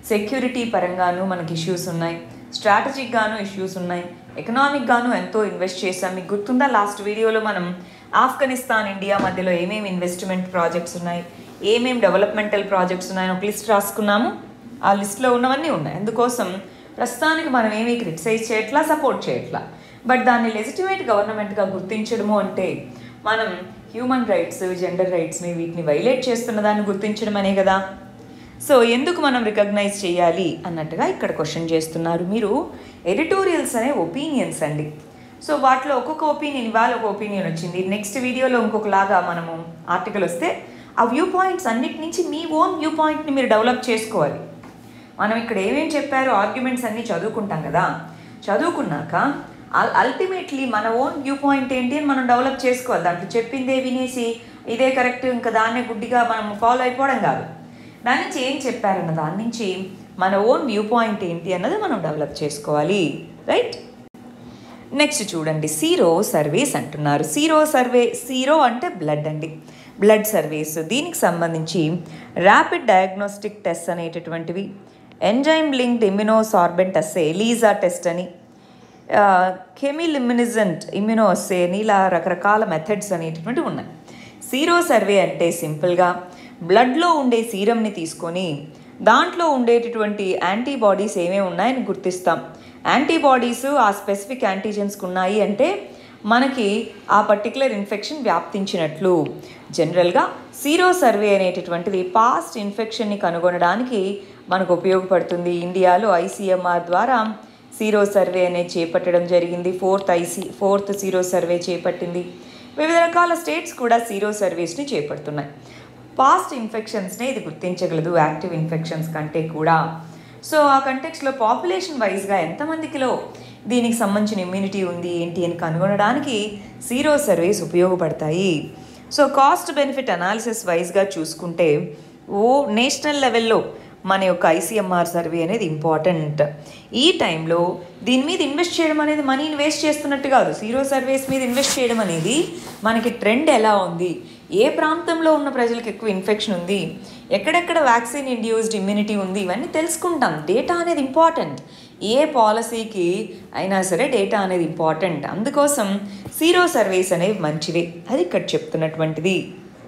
సెక్యూరిటీ పరంగాను మనకి ఇష్యూస్ ఉన్నాయి స్ట్రాటజిక్ గాను ఇష్యూస్ ఉన్నాయి ఎకనామిక్ గాను ఎంతో ఇన్వెస్ట్ చేసాం మీకు గుర్తుందా లాస్ట్ వీడియోలో మనం ఆఫ్ఘనిస్తాన్ ఇండియా మధ్యలో ఏమేమి ఇన్వెస్ట్మెంట్ ప్రాజెక్ట్స్ ఉన్నాయి ఏమేమి డెవలప్మెంటల్ ప్రాజెక్ట్స్ ఉన్నాయని ఒక లిస్ట్ రాసుకున్నాము ఆ లిస్ట్లో ఉన్నవన్నీ ఉన్నాయి అందుకోసం ప్రస్తుతానికి మనం ఏమీ క్రిటిసైజ్ చేయట్లా సపోర్ట్ చేయట్లా బట్ దాన్ని లెజిటిమేట్ గవర్నమెంట్గా గుర్తించడము అంటే మనం హ్యూమన్ రైట్స్ జెండర్ రైట్స్ని వీటిని వైలేట్ చేస్తున్న దాన్ని గుర్తించడం అనే కదా సో ఎందుకు మనం రికగ్నైజ్ చేయాలి అన్నట్టుగా ఇక్కడ క్వశ్చన్ చేస్తున్నారు మీరు ఎడిటోరియల్స్ అనే ఒపీనియన్స్ అండి సో వాటిలో ఒక్కొక్క ఒపీనియన్ ఇవాళ ఒక ఒపీనియన్ వచ్చింది నెక్స్ట్ వీడియోలో ఇంకొకలాగా మనము ఆర్టికల్ వస్తే ఆ వ్యూ పాయింట్స్ అన్నిటి నుంచి మీ ఓన్ వ్యూ పాయింట్ని మీరు డెవలప్ చేసుకోవాలి మనం ఇక్కడ ఏమేం చెప్పారో ఆర్గ్యుమెంట్స్ అన్నీ చదువుకుంటాం కదా చదువుకున్నాక అల్టిమేట్లీ మన ఓన్ వ్యూ పాయింట్ ఏంటి అని మనం డెవలప్ చేసుకోవాలి దాంట్లో చెప్పిందే వినేసి ఇదే కరెక్ట్ ఇంకా దాన్నే గుడ్డిగా మనం ఫాలో అయిపోవడం కాదు దాని నుంచి ఏం చెప్పారన్న దాని నుంచి మన ఓన్ వ్యూ పాయింట్ ఏంటి అన్నది మనం డెవలప్ చేసుకోవాలి రైట్ నెక్స్ట్ చూడండి సీరో సర్వేస్ అంటున్నారు సీరో సర్వే సీరో అంటే బ్లడ్ అండి బ్లడ్ సర్వేస్ దీనికి సంబంధించి ర్యాపిడ్ డయాగ్నోస్టిక్ టెస్ట్ అనేటటువంటివి enzyme linked immunosorbent assay ELISA test అని కెమిలిమినిజెంట్ ఇమ్యునో అస్సే అని ఇలా రకరకాల మెథడ్స్ అనేటటువంటివి ఉన్నాయి సీరో సర్వే అంటే సింపుల్గా బ్లడ్లో ఉండే సీరంని తీసుకొని దాంట్లో ఉండేటటువంటి యాంటీబాడీస్ ఏమేమి ఉన్నాయని గుర్తిస్తాం యాంటీబాడీస్ ఆ స్పెసిఫిక్ యాంటీజెన్స్కి ఉన్నాయి అంటే మనకి ఆ పర్టికులర్ ఇన్ఫెక్షన్ వ్యాప్తించినట్లు జనరల్గా సీరో సర్వే అనేటటువంటిది పాస్ట్ ఇన్ఫెక్షన్ని కనుగొనడానికి మనకు ఉపయోగపడుతుంది ఇండియాలో ఐసీఎంఆర్ ద్వారా సీరో సర్వే అనేది చేపట్టడం జరిగింది fourth IC fourth sero survey చేపట్టింది వివిధ రకాల స్టేట్స్ కూడా సీరో సర్వీస్ని చేపడుతున్నాయి పాస్ట్ ఇన్ఫెక్షన్స్నే ఇది గుర్తించగలదు యాక్టివ్ ఇన్ఫెక్షన్స్ కంటే కూడా సో ఆ కంటెక్స్లో పాపులేషన్ వైజ్గా ఎంతమందికిలో దీనికి సంబంధించిన ఇమ్యూనిటీ ఉంది ఏంటి అని కనుగొనడానికి సీరో సర్వేస్ ఉపయోగపడతాయి సో కాస్ట్ బెనిఫిట్ అనాలిసిస్ వైజ్గా చూసుకుంటే ఓ నేషనల్ లెవెల్లో మన యొక్క ఐసీఎంఆర్ సర్వే అనేది ఇంపార్టెంట్ ఈ టైంలో దీని మీద ఇన్వెస్ట్ చేయడం అనేది మనీని వేస్ట్ చేస్తున్నట్టు కాదు సీరో సర్వేస్ మీద ఇన్వెస్ట్ చేయడం అనేది మనకి ట్రెండ్ ఎలా ఉంది ఏ ప్రాంతంలో ఉన్న ప్రజలకు ఎక్కువ ఇన్ఫెక్షన్ ఉంది ఎక్కడెక్కడ వ్యాక్సిన్ ఇండ్యూస్డ్ ఇమ్యూనిటీ ఉంది ఇవన్నీ తెలుసుకుంటాం డేటా అనేది ఇంపార్టెంట్ ఏ పాలసీకి అయినా సరే డేటా అనేది ఇంపార్టెంట్ అందుకోసం సీరో సర్వేస్ అనేవి మంచివి అది ఇక్కడ చెప్తున్నటువంటిది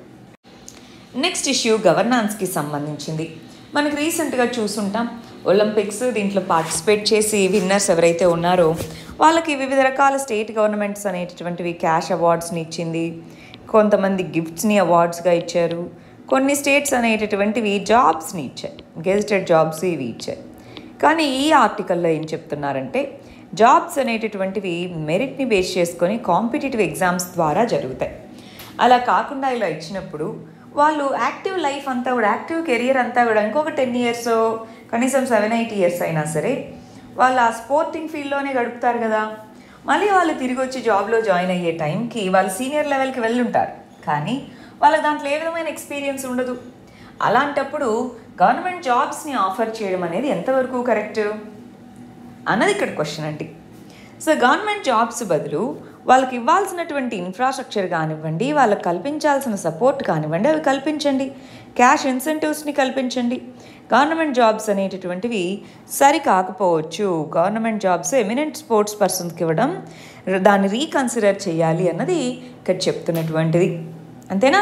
నెక్స్ట్ ఇష్యూ గవర్నాన్స్కి సంబంధించింది మనకి రీసెంట్గా చూసుంటాం ఒలింపిక్స్ దీంట్లో పార్టిసిపేట్ చేసి విన్నర్స్ ఎవరైతే ఉన్నారో వాళ్ళకి వివిధ రకాల స్టేట్ గవర్నమెంట్స్ అనేటటువంటివి క్యాష్ అవార్డ్స్ని ఇచ్చింది కొంతమంది గిఫ్ట్స్ని అవార్డ్స్గా ఇచ్చారు కొన్ని స్టేట్స్ అనేటటువంటివి జాబ్స్ని ఇచ్చారు గెజిటెడ్ జాబ్స్ ఇవి ఇచ్చారు కానీ ఈ ఆర్టికల్లో ఏం చెప్తున్నారంటే జాబ్స్ అనేటటువంటివి మెరిట్ని బేస్ చేసుకొని కాంపిటేటివ్ ఎగ్జామ్స్ ద్వారా జరుగుతాయి అలా కాకుండా ఇలా ఇచ్చినప్పుడు వాళ్ళు యాక్టివ్ లైఫ్ అంతా కూడా యాక్టివ్ కెరియర్ అంతా కూడా ఇంకొక టెన్ ఇయర్స్ కనీసం సెవెన్ ఎయిట్ ఇయర్స్ అయినా సరే వాళ్ళు ఆ స్పోర్టింగ్ ఫీల్డ్లోనే గడుపుతారు కదా మళ్ళీ వాళ్ళు తిరిగి వచ్చి జాబ్లో జాయిన్ అయ్యే టైంకి వాళ్ళు సీనియర్ లెవెల్కి వెళ్ళుంటారు కానీ వాళ్ళకి దాంట్లో ఏ విధమైన ఎక్స్పీరియన్స్ ఉండదు అలాంటప్పుడు గవర్నమెంట్ జాబ్స్ని ఆఫర్ చేయడం అనేది ఎంతవరకు కరెక్ట్ అన్నది ఇక్కడ క్వశ్చన్ అండి సో గవర్నమెంట్ జాబ్స్ బదులు వాళ్ళకి ఇవ్వాల్సినటువంటి ఇన్ఫ్రాస్ట్రక్చర్ కానివ్వండి వాళ్ళకి కల్పించాల్సిన సపోర్ట్ కానివ్వండి అవి కల్పించండి క్యాష్ ఇన్సెంటివ్స్ని కల్పించండి గవర్నమెంట్ జాబ్స్ అనేటటువంటివి సరి కాకపోవచ్చు గవర్నమెంట్ జాబ్స్ ఎమినెంట్ స్పోర్ట్స్ పర్సన్స్కి ఇవ్వడం దాన్ని రీకన్సిడర్ చేయాలి అన్నది ఇక్కడ చెప్తున్నటువంటిది అంతేనా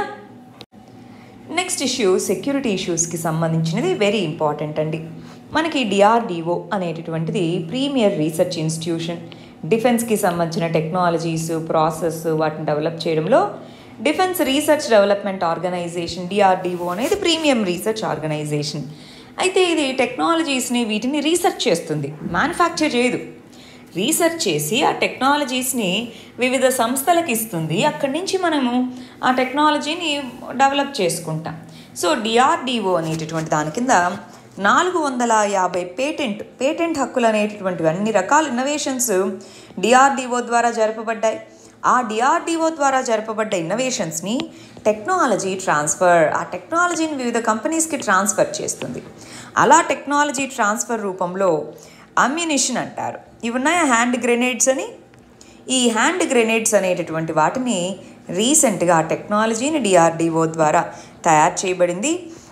నెక్స్ట్ ఇష్యూ సెక్యూరిటీ ఇష్యూస్కి సంబంధించినది వెరీ ఇంపార్టెంట్ అండి మనకి డిఆర్డిఓ అనేటటువంటిది ప్రీమియర్ రీసెర్చ్ ఇన్స్టిట్యూషన్ డిఫెన్స్కి సంబంధించిన టెక్నాలజీస్ ప్రాసెస్ వాటిని డెవలప్ చేయడంలో defence research development organisation DRDO అనేది ప్రీమియం రీసెర్చ్ ఆర్గనైజేషన్ అయితే ఇది టెక్నాలజీస్ని వీటిని రీసెర్చ్ చేస్తుంది మ్యానుఫ్యాక్చర్ చేయదు రీసెర్చ్ చేసి ఆ టెక్నాలజీస్ని వివిధ సంస్థలకు ఇస్తుంది అక్కడి నుంచి మనము ఆ టెక్నాలజీని డెవలప్ చేసుకుంటాం సో డిఆర్డిఓ అనేటటువంటి దాని కింద నాలుగు వందల యాభై పేటెంట్ పేటెంట్ హక్కులు అనేటటువంటివి అన్ని రకాల ఇన్నోవేషన్స్ డిఆర్డిఓ ద్వారా జరపబడ్డాయి ఆ డిఆర్డిఓ ద్వారా జరపబడ్డ ఇన్నోవేషన్స్ని టెక్నాలజీ ట్రాన్స్ఫర్ ఆ టెక్నాలజీని వివిధ కంపెనీస్కి ట్రాన్స్ఫర్ చేస్తుంది అలా టెక్నాలజీ ట్రాన్స్ఫర్ రూపంలో అమ్యునిషన్ అంటారు ఇవి ఉన్నాయా హ్యాండ్ గ్రెనేడ్స్ అని ఈ హ్యాండ్ గ్రెనేడ్స్ అనేటటువంటి వాటిని రీసెంట్గా టెక్నాలజీని డిఆర్డిఓ ద్వారా తయారు చేయబడింది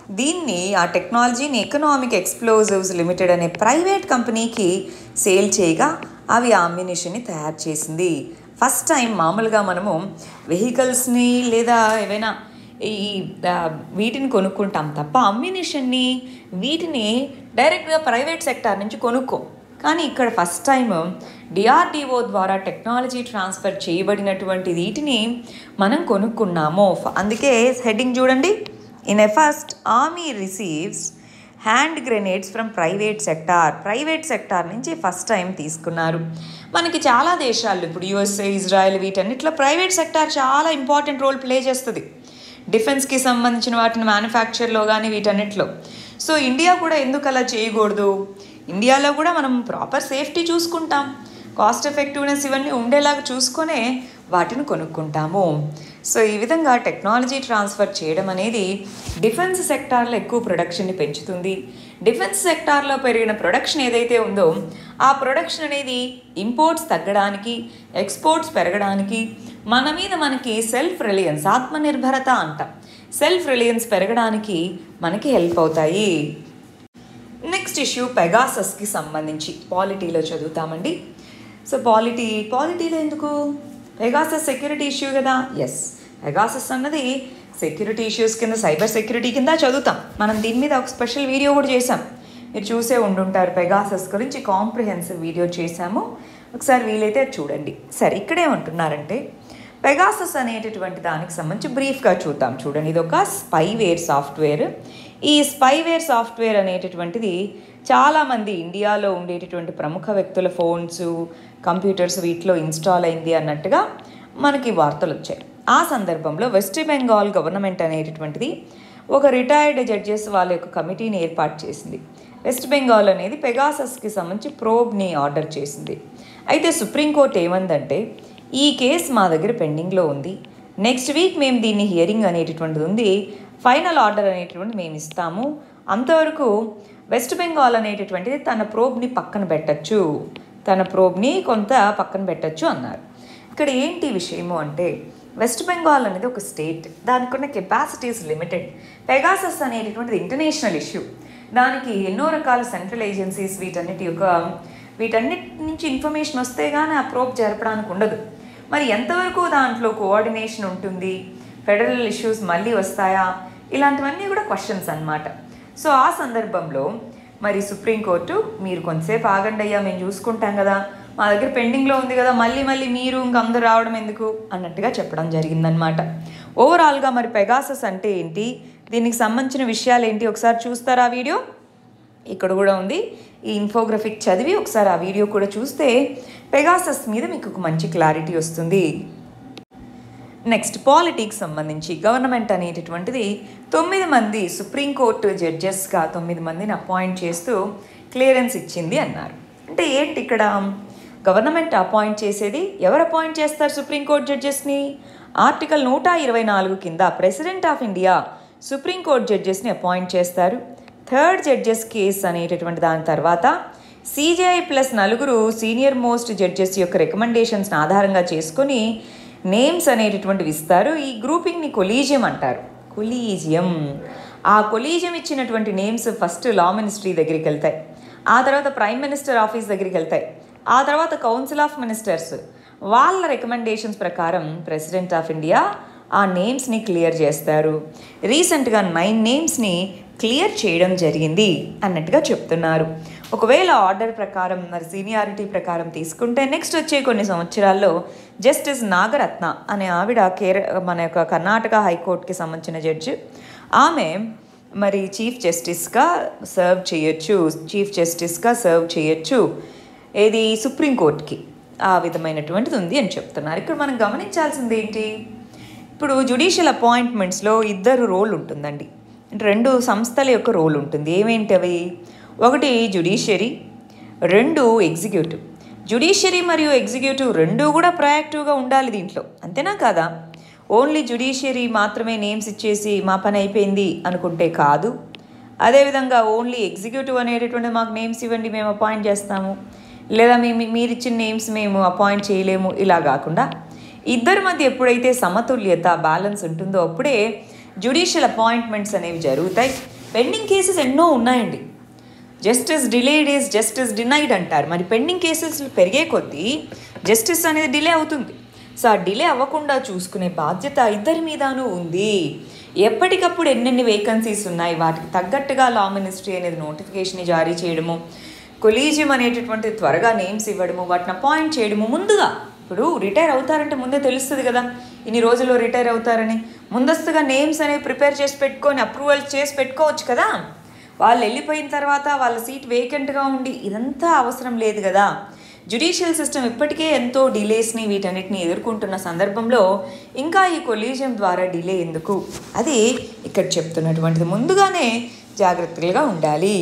దీన్ని ఆ టెక్నాలజీని ఎకనామిక్ ఎక్స్ప్లోజివ్స్ లిమిటెడ్ అనే ప్రైవేట్ కంపెనీకి సేల్ చేయగా అవి ఆ అమ్యునిషన్ని తయారు చేసింది ఫస్ట్ టైం మామూలుగా మనము వెహికల్స్ని లేదా ఏవైనా ఈ ఆ, వీటిని కొనుక్కుంటాం తప్ప అమ్యునిషన్ని వీటిని డైరెక్ట్గా ప్రైవేట్ సెక్టార్ నుంచి కొనుక్కో కానీ ఇక్కడ ఫస్ట్ టైం డిఆర్డిఓ ద్వారా టెక్నాలజీ ట్రాన్స్ఫర్ చేయబడినటువంటి వీటిని మనం కొనుక్కున్నాము ఫ- అందుకే హెడ్డింగ్ చూడండి in a first army receives hand grenades from private sector private sector నుంచి ఫస్ట్ టైం తీసుకున్నారు మనకి చాలా దేశాలు ఇప్పుడు యుఎస్ఏ ఇజ్రాయెల్ వీటన్నిటిలో ప్రైవేట్ సెక్టార్ చాలా ఇంపార్టెంట్ రోల్ ప్లే చేస్తుంది డిఫెన్స్కి సంబంధించిన వాటిని మ్యానుఫ్యాక్చర్లో కానీ వీటన్నిటిలో సో ఇండియా కూడా ఎందుకు అలా చేయకూడదు ఇండియాలో కూడా మనం ప్రాపర్ సేఫ్టీ చూసుకుంటాం కాస్ట్ ఎఫెక్టివ్నెస్ ఇవన్నీ ఉండేలాగా చూసుకొనే వాటిని కొనుక్కుంటాము సో ఈ విధంగా టెక్నాలజీ ట్రాన్స్ఫర్ చేయడం అనేది డిఫెన్స్ సెక్టార్లో ఎక్కువ ప్రొడక్షన్ని పెంచుతుంది డిఫెన్స్ సెక్టార్లో పెరిగిన ప్రొడక్షన్ ఏదైతే ఉందో ఆ ప్రొడక్షన్ అనేది ఇంపోర్ట్స్ తగ్గడానికి ఎక్స్పోర్ట్స్ పెరగడానికి మన మీద మనకి సెల్ఫ్ రిలయన్స్ ఆత్మనిర్భరత అంటాం సెల్ఫ్ రిలయన్స్ పెరగడానికి మనకి హెల్ప్ అవుతాయి నెక్స్ట్ ఇష్యూ పెగాసస్కి సంబంధించి పాలిటీలో చదువుతామండి సో పాలిటీ పాలిటీలో ఎందుకు పెగాసస్ సెక్యూరిటీ ఇష్యూ కదా ఎస్ పెగాసస్ అన్నది సెక్యూరిటీ ఇష్యూస్ కింద సైబర్ సెక్యూరిటీ కింద చదువుతాం మనం దీని మీద ఒక స్పెషల్ వీడియో కూడా చేసాం మీరు చూసే ఉండుంటారు పెగాసస్ గురించి కాంప్రిహెన్సివ్ వీడియో చేశాము ఒకసారి వీలైతే అది చూడండి సరే ఇక్కడేమంటున్నారంటే పెగాసస్ అనేటటువంటి దానికి సంబంధించి బ్రీఫ్గా చూద్దాం చూడండి ఇది ఒక స్పైవేర్ సాఫ్ట్వేర్ ఈ స్పైవేర్ సాఫ్ట్వేర్ అనేటటువంటిది చాలామంది ఇండియాలో ఉండేటటువంటి ప్రముఖ వ్యక్తుల ఫోన్స్ కంప్యూటర్స్ వీటిలో ఇన్స్టాల్ అయింది అన్నట్టుగా మనకి వార్తలు వచ్చాయి ఆ సందర్భంలో వెస్ట్ బెంగాల్ గవర్నమెంట్ అనేటటువంటిది ఒక రిటైర్డ్ జడ్జెస్ వాళ్ళ యొక్క కమిటీని ఏర్పాటు చేసింది వెస్ట్ బెంగాల్ అనేది పెగాసస్కి సంబంధించి ప్రోబ్ని ఆర్డర్ చేసింది అయితే సుప్రీంకోర్టు ఏమందంటే ఈ కేసు మా దగ్గర పెండింగ్లో ఉంది నెక్స్ట్ వీక్ మేము దీన్ని హియరింగ్ అనేటటువంటిది ఉంది ఫైనల్ ఆర్డర్ అనేటటువంటిది మేము ఇస్తాము అంతవరకు వెస్ట్ బెంగాల్ అనేటటువంటిది తన ప్రోబ్ని పక్కన పెట్టచ్చు తన ప్రోబ్ని కొంత పక్కన పెట్టచ్చు అన్నారు ఇక్కడ ఏంటి విషయము అంటే వెస్ట్ బెంగాల్ అనేది ఒక స్టేట్ దానికి ఉన్న కెపాసిటీస్ లిమిటెడ్ పెగాసస్ అనేటటువంటిది ఇంటర్నేషనల్ ఇష్యూ దానికి ఎన్నో రకాల సెంట్రల్ ఏజెన్సీస్ వీటన్నిటి యొక్క వీటన్నిటి నుంచి ఇన్ఫర్మేషన్ వస్తే కానీ ఆ ప్రోబ్ జరపడానికి ఉండదు మరి ఎంతవరకు దాంట్లో కోఆర్డినేషన్ ఉంటుంది ఫెడరల్ ఇష్యూస్ మళ్ళీ వస్తాయా ఇలాంటివన్నీ కూడా క్వశ్చన్స్ అన్నమాట సో ఆ సందర్భంలో మరి సుప్రీంకోర్టు మీరు కొంతసేపు ఆగండి అయ్యా మేము చూసుకుంటాం కదా మా దగ్గర పెండింగ్లో ఉంది కదా మళ్ళీ మళ్ళీ మీరు ఇంక అందరూ రావడం ఎందుకు అన్నట్టుగా చెప్పడం జరిగిందనమాట ఓవరాల్గా మరి పెగాసస్ అంటే ఏంటి దీనికి సంబంధించిన విషయాలు ఏంటి ఒకసారి చూస్తారా ఆ వీడియో ఇక్కడ కూడా ఉంది ఈ ఇన్ఫోగ్రఫిక్ చదివి ఒకసారి ఆ వీడియో కూడా చూస్తే పెగాసస్ మీద మీకు ఒక మంచి క్లారిటీ వస్తుంది నెక్స్ట్ పాలిటిక్స్ సంబంధించి గవర్నమెంట్ అనేటటువంటిది తొమ్మిది మంది సుప్రీంకోర్టు జడ్జెస్గా తొమ్మిది మందిని అపాయింట్ చేస్తూ క్లియరెన్స్ ఇచ్చింది అన్నారు అంటే ఏంటి ఇక్కడ గవర్నమెంట్ అపాయింట్ చేసేది ఎవరు అపాయింట్ చేస్తారు సుప్రీంకోర్టు జడ్జెస్ని ఆర్టికల్ నూట ఇరవై నాలుగు కింద ప్రెసిడెంట్ ఆఫ్ ఇండియా సుప్రీంకోర్టు జడ్జెస్ని అపాయింట్ చేస్తారు థర్డ్ జడ్జెస్ కేస్ అనేటటువంటి దాని తర్వాత సిజేఐ ప్లస్ నలుగురు సీనియర్ మోస్ట్ జడ్జెస్ యొక్క రికమెండేషన్స్ని ఆధారంగా చేసుకొని నేమ్స్ అనేటటువంటివి ఇస్తారు ఈ గ్రూపింగ్ని కొలీజియం అంటారు కొలీజియం ఆ కొలీజియం ఇచ్చినటువంటి నేమ్స్ ఫస్ట్ లా మినిస్ట్రీ దగ్గరికి వెళ్తాయి ఆ తర్వాత ప్రైమ్ మినిస్టర్ ఆఫీస్ దగ్గరికి వెళ్తాయి ఆ తర్వాత కౌన్సిల్ ఆఫ్ మినిస్టర్స్ వాళ్ళ రికమెండేషన్స్ ప్రకారం ప్రెసిడెంట్ ఆఫ్ ఇండియా ఆ నేమ్స్ని క్లియర్ చేస్తారు రీసెంట్గా నైన్ నేమ్స్ని క్లియర్ చేయడం జరిగింది అన్నట్టుగా చెప్తున్నారు ఒకవేళ ఆర్డర్ ప్రకారం మరి సీనియారిటీ ప్రకారం తీసుకుంటే నెక్స్ట్ వచ్చే కొన్ని సంవత్సరాల్లో జస్టిస్ నాగరత్న అనే ఆవిడ కేర మన యొక్క కర్ణాటక హైకోర్టుకి సంబంధించిన జడ్జి ఆమె మరి చీఫ్ జస్టిస్గా సర్వ్ చేయొచ్చు చీఫ్ జస్టిస్గా సర్వ్ చేయొచ్చు ఏది సుప్రీంకోర్టుకి ఆ విధమైనటువంటిది ఉంది అని చెప్తున్నారు ఇక్కడ మనం గమనించాల్సింది ఏంటి ఇప్పుడు జుడిషియల్ అపాయింట్మెంట్స్లో ఇద్దరు రోల్ ఉంటుందండి అంటే రెండు సంస్థల యొక్క రోల్ ఉంటుంది ఏమేంటి అవి ఒకటి జుడిషియరీ రెండు ఎగ్జిక్యూటివ్ జుడిషియరీ మరియు ఎగ్జిక్యూటివ్ రెండు కూడా ప్రయాక్టివ్గా ఉండాలి దీంట్లో అంతేనా కాదా ఓన్లీ జుడిషియరీ మాత్రమే నేమ్స్ ఇచ్చేసి మా పని అయిపోయింది అనుకుంటే కాదు అదేవిధంగా ఓన్లీ ఎగ్జిక్యూటివ్ అనేటటువంటి మాకు నేమ్స్ ఇవ్వండి మేము అపాయింట్ చేస్తాము లేదా మీ మీ- మీరు ఇచ్చిన నేమ్స్ మేము అపాయింట్ చేయలేము ఇలా కాకుండా ఇద్దరి మధ్య ఎప్పుడైతే సమతుల్యత బ్యాలెన్స్ ఉంటుందో అప్పుడే జుడిషియల్ అపాయింట్మెంట్స్ అనేవి జరుగుతాయి పెండింగ్ కేసెస్ ఎన్నో ఉన్నాయండి justice delayed is justice denied అంటారు మరి పెండింగ్ కేసెస్ పెరిగే కొద్దీ జస్టిస్ అనేది డిలే అవుతుంది సో ఆ డిలే అవ్వకుండా చూసుకునే బాధ్యత ఇద్దరి మీదనూ ఉంది ఎప్పటికప్పుడు ఎన్నెన్ని వేకెన్సీస్ ఉన్నాయి వాటికి తగ్గట్టుగా లా మినిస్ట్రీ అనేది నోటిఫికేషన్ జారీ చేయడము కొలీజియం అనేటటువంటి త్వరగా నేమ్స్ ఇవ్వడము వాటిని అపాయింట్ చేయడము ముందుగా ఇప్పుడు రిటైర్ అవుతారంటే ముందే తెలుస్తుంది కదా ఇన్ని రోజుల్లో రిటైర్ అవుతారని ముందస్తుగా నేమ్స్ అనేవి ప్రిపేర్ చేసి పెట్టుకొని అప్రూవల్ చేసి పెట్టుకోవచ్చు కదా వాళ్ళు వెళ్ళిపోయిన తర్వాత వాళ్ళ సీట్ వేకెంట్గా ఉండి ఇదంతా అవసరం లేదు కదా జ్యుడిషియల్ సిస్టమ్ ఇప్పటికే ఎంతో డిలేస్ని వీటన్నిటిని ఎదుర్కొంటున్న సందర్భంలో ఇంకా ఈ కొలీజియం ద్వారా డిలే ఎందుకు అది ఇక్కడ చెప్తున్నటువంటిది ముందుగానే జాగ్రత్తలుగా ఉండాలి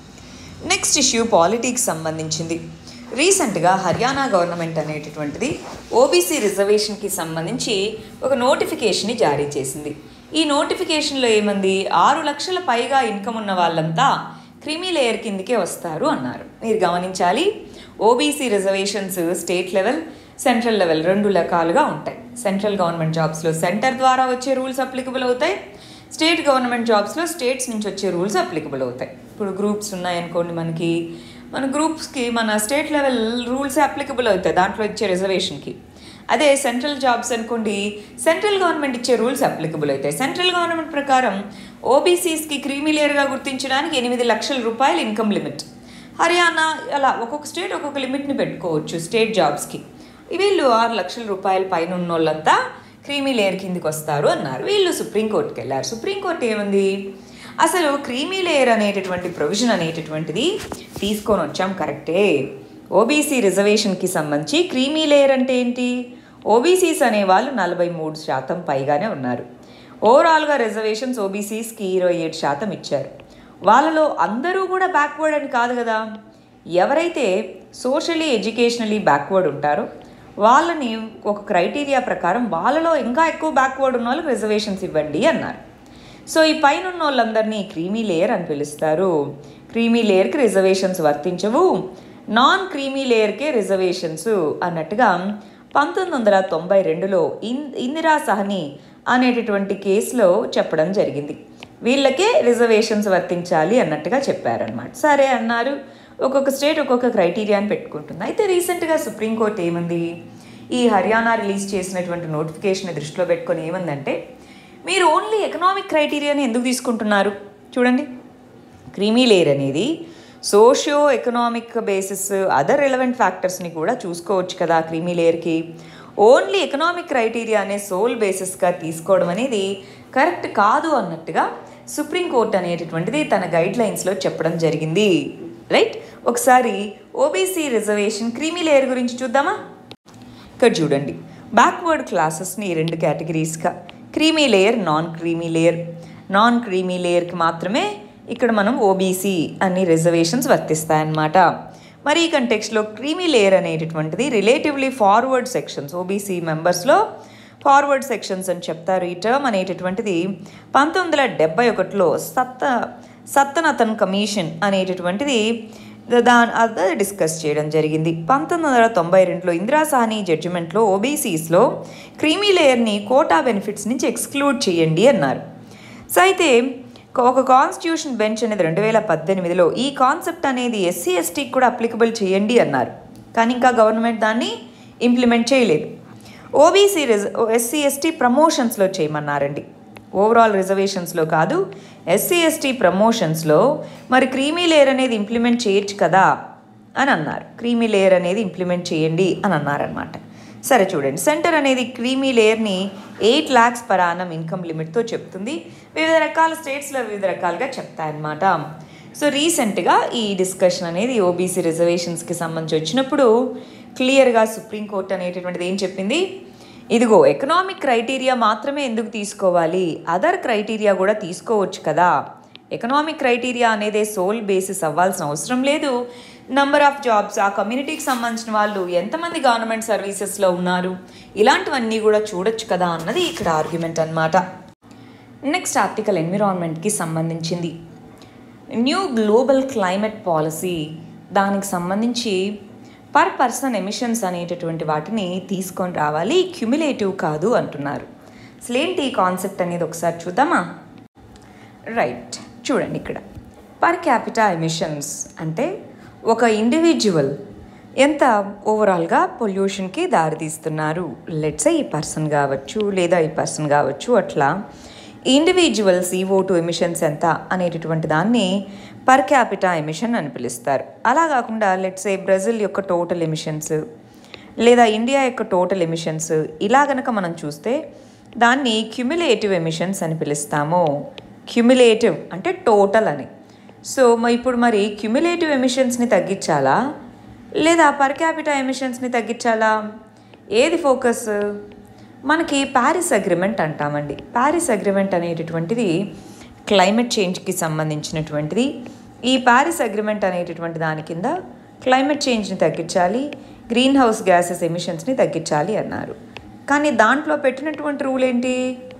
నెక్స్ట్ ఇష్యూ పాలిటిక్స్ సంబంధించింది రీసెంట్గా హర్యానా గవర్నమెంట్ అనేటటువంటిది ఓబీసీ రిజర్వేషన్కి సంబంధించి ఒక నోటిఫికేషన్ని జారీ చేసింది ఈ నోటిఫికేషన్లో ఏమంది ఆరు లక్షల పైగా ఇన్కమ్ ఉన్న వాళ్ళంతా క్రిమీ లేయర్ కిందికే వస్తారు అన్నారు మీరు గమనించాలి OBC reservations state level central level రెండు రకాలుగా ఉంటాయి సెంట్రల్ గవర్నమెంట్ జాబ్స్లో సెంటర్ ద్వారా వచ్చే రూల్స్ అప్లికబుల్ అవుతాయి స్టేట్ గవర్నమెంట్ జాబ్స్లో స్టేట్స్ నుంచి వచ్చే రూల్స్ అప్లికబుల్ అవుతాయి ఇప్పుడు గ్రూప్స్ ఉన్నాయనుకోండి మనకి మన గ్రూప్స్కి మన స్టేట్ లెవెల్ రూల్స్ అప్లికబుల్ అవుతాయి దాంట్లో ఇచ్చే రిజర్వేషన్కి అదే సెంట్రల్ జాబ్స్ అనుకోండి సెంట్రల్ గవర్నమెంట్ ఇచ్చే రూల్స్ అప్లికబుల్ అవుతాయి సెంట్రల్ గవర్నమెంట్ ప్రకారం ఓబీసీస్కి క్రీమిలియర్గా గుర్తించడానికి ఎనిమిది లక్షల రూపాయలు ఇన్కమ్ లిమిట్ హర్యానా అలా ఒక్కొక్క స్టేట్ ఒక్కొక్క లిమిట్ని పెట్టుకోవచ్చు స్టేట్ జాబ్స్కి వీళ్ళు ఆరు లక్షల రూపాయల పైన ఉన్న వాళ్ళంతా క్రీమీ లేయర్ కిందికి వస్తారు అన్నారు వీళ్ళు సుప్రీంకోర్టుకి వెళ్ళారు సుప్రీంకోర్టు ఏముంది అసలు క్రీమీ లేయర్ అనేటటువంటి ప్రొవిజన్ అనేటటువంటిది తీసుకొని వచ్చాం కరెక్టే ఓబీసీ రిజర్వేషన్కి సంబంధించి క్రీమీ లేయర్ అంటే ఏంటి ఓబీసీస్ అనేవాళ్ళు నలభై మూడు శాతం పైగానే ఉన్నారు ఓవరాల్గా రిజర్వేషన్స్ ఓబీసీస్కి ఇరవై ఏడు శాతం ఇచ్చారు వాళ్ళలో అందరూ కూడా బ్యాక్వర్డ్ అని కాదు కదా ఎవరైతే సోషలీ ఎడ్యుకేషనలీ బ్యాక్వర్డ్ ఉంటారో వాళ్ళని ఒక క్రైటీరియా ప్రకారం వాళ్ళలో ఇంకా ఎక్కువ బ్యాక్వర్డ్ ఉన్న వాళ్ళకి రిజర్వేషన్స్ ఇవ్వండి అన్నారు సో ఈ పైన ఉన్న వాళ్ళందరినీ క్రీమీ లేయర్ అని పిలుస్తారు క్రీమీ లేయర్కి రిజర్వేషన్స్ వర్తించవు నాన్ క్రీమీ లేయర్కే రిజర్వేషన్స్ అన్నట్టుగా పంతొమ్మిది వందల తొంభై రెండులో ఇన్ ఇందిరా సహని అనేటటువంటి కేసులో చెప్పడం జరిగింది వీళ్ళకే రిజర్వేషన్స్ వర్తించాలి అన్నట్టుగా చెప్పారనమాట సరే అన్నారు ఒక్కొక్క స్టేట్ ఒక్కొక్క క్రైటీరియాని పెట్టుకుంటుంది అయితే రీసెంట్గా సుప్రీంకోర్టు ఏమంది ఈ హర్యానా రిలీజ్ చేసినటువంటి నోటిఫికేషన్ దృష్టిలో పెట్టుకొని ఏమందంటే మీరు ఓన్లీ ఎకనామిక్ క్రైటీరియాని ఎందుకు తీసుకుంటున్నారు చూడండి క్రీమీ లేయర్ అనేది socio economic basis other relevant ఫ్యాక్టర్స్ని కూడా చూసుకోవచ్చు కదా క్రీమీ లేయర్కి ఓన్లీ ఎకనామిక్ క్రైటీరియా అనే సోల్ బేసిస్గా తీసుకోవడం అనేది కరెక్ట్ కాదు అన్నట్టుగా సుప్రీంకోర్టు అనేటటువంటిది తన గైడ్ లైన్స్లో చెప్పడం జరిగింది రైట్ ఒకసారి ఓబీసీ రిజర్వేషన్ క్రీమీ లేయర్ గురించి చూద్దామా ఇక్కడ చూడండి బ్యాక్వర్డ్ క్లాసెస్ని రెండు కేటగిరీస్గా creamy layer non creamy layer non creamy లేయర్కి మాత్రమే ఇక్కడ మనం ఓబీసీ అన్ని రిజర్వేషన్స్ వర్తిస్తాయన్నమాట మరి ఈ కంటెక్స్లో క్రీమీ లేయర్ అనేటటువంటిది రిలేటివ్లీ ఫార్వర్డ్ సెక్షన్స్ ఓబీసీ మెంబర్స్లో ఫార్వర్డ్ సెక్షన్స్ అని చెప్తారు ఈ టర్మ్ అనేటటువంటిది పంతొమ్మిది వందల డెబ్బై ఒకటిలో సత్త సత్తనతన్ కమిషన్ అనేటటువంటిది దాని అది డిస్కస్ చేయడం జరిగింది పంతొమ్మిది వందల తొంభై రెండులో ఇందిరా సాహ్ని జడ్జిమెంట్లో ఓబీసీస్లో క్రీమీ లేయర్ని కోటా బెనిఫిట్స్ నుంచి ఎక్స్క్లూడ్ చేయండి అన్నారు సో అయితే ఒక కాన్స్టిట్యూషన్ బెంచ్ అనేది రెండు వేల పద్దెనిమిదిలో ఈ కాన్సెప్ట్ అనేది ఎస్సీ ఎస్టీకి కూడా అప్లికబుల్ చేయండి అన్నారు కానీ ఇంకా గవర్నమెంట్ దాన్ని ఇంప్లిమెంట్ చేయలేదు ఓబీసీ రిజ ఎస్సీ ఎస్టీ ప్రమోషన్స్లో చేయమన్నారండి ఓవరాల్ రిజర్వేషన్స్లో కాదు ఎస్సీ ఎస్టీ ప్రమోషన్స్లో మరి క్రీమీ లేయర్ అనేది ఇంప్లిమెంట్ చేయొచ్చు కదా అని అన్నారు క్రీమీ లేయర్ అనేది ఇంప్లిమెంట్ చేయండి అని అన్నారనమాట సరే చూడండి సెంటర్ అనేది క్రీమీ లేయర్ని eight lakhs per annum income లిమిట్తో చెప్తుంది వివిధ రకాల స్టేట్స్లో వివిధ రకాలుగా చెప్తాయన్నమాట సో రీసెంట్గా ఈ డిస్కషన్ అనేది ఓబీసీ రిజర్వేషన్స్కి సంబంధించి వచ్చినప్పుడు క్లియర్గా సుప్రీంకోర్టు అనేటటువంటిది ఏం చెప్పింది ఇదిగో ఎకనామిక్ క్రైటీరియా మాత్రమే ఎందుకు తీసుకోవాలి అదర్ క్రైటీరియా కూడా తీసుకోవచ్చు కదా ఎకనామిక్ క్రైటీరియా అనేది సోల్ బేసిస్ అవ్వాల్సిన అవసరం లేదు నంబర్ ఆఫ్ జాబ్స్ ఆ కమ్యూనిటీకి సంబంధించిన వాళ్ళు ఎంతమంది గవర్నమెంట్ సర్వీసెస్లో ఉన్నారు ఇలాంటివన్నీ కూడా చూడొచ్చు కదా అన్నది ఇక్కడ ఆర్గ్యుమెంట్ అనమాట నెక్స్ట్ ఆర్టికల్ ఎన్విరాన్మెంట్కి సంబంధించింది న్యూ గ్లోబల్ క్లైమేట్ పాలసీ దానికి సంబంధించి పర్ పర్సన్ ఎమిషన్స్ అనేటటువంటి వాటిని తీసుకొని రావాలి క్యుములేటివ్ కాదు అంటున్నారు అసలు ఏంటి ఈ కాన్సెప్ట్ అనేది ఒకసారి చూద్దామా రైట్ చూడండి ఇక్కడ పర్ క్యాపిటా ఎమిషన్స్ అంటే ఒక ఇండివిజువల్ ఎంత ఓవరాల్గా పొల్యూషన్కి దారితీస్తున్నారు లెట్స్ ఈ పర్సన్ కావచ్చు లేదా ఈ పర్సన్ కావచ్చు అట్లా ఇండివిజువల్ సిఓ టూ ఎమిషన్స్ ఎంత అనేటటువంటి దాన్ని పర్ క్యాపిటా ఎమిషన్ అని పిలుస్తారు అలా కాకుండా లెట్స్ ఏ బ్రెజిల్ యొక్క టోటల్ ఎమిషన్స్ లేదా ఇండియా యొక్క టోటల్ ఎమిషన్స్ ఇలా గనక మనం చూస్తే దాన్ని క్యుములేటివ్ ఎమిషన్స్ అని పిలుస్తాము క్యుములేటివ్ అంటే టోటల్ అని సో మ- ఇప్పుడు మరి క్యుములేటివ్ ఎమిషన్స్ని తగ్గించాలా లేదా పర్ క్యాపిటా ఎమిషన్స్ని తగ్గించాలా ఏది ఫోకస్ మనకి ప్యారిస్ అగ్రిమెంట్ అంటామండి ప్యారిస్ అగ్రిమెంట్ అనేటటువంటిది క్లైమేట్ చేంజ్కి సంబంధించినటువంటిది ఈ ప్యారిస్ అగ్రిమెంట్ అనేటటువంటి దాని కింద క్లైమేట్ చేంజ్ని తగ్గించాలి గ్రీన్ హౌస్ గ్యాసెస్ ఎమిషన్స్ని తగ్గించాలి అన్నారు కానీ దాంట్లో పెట్టినటువంటి రూల్ ఏంటి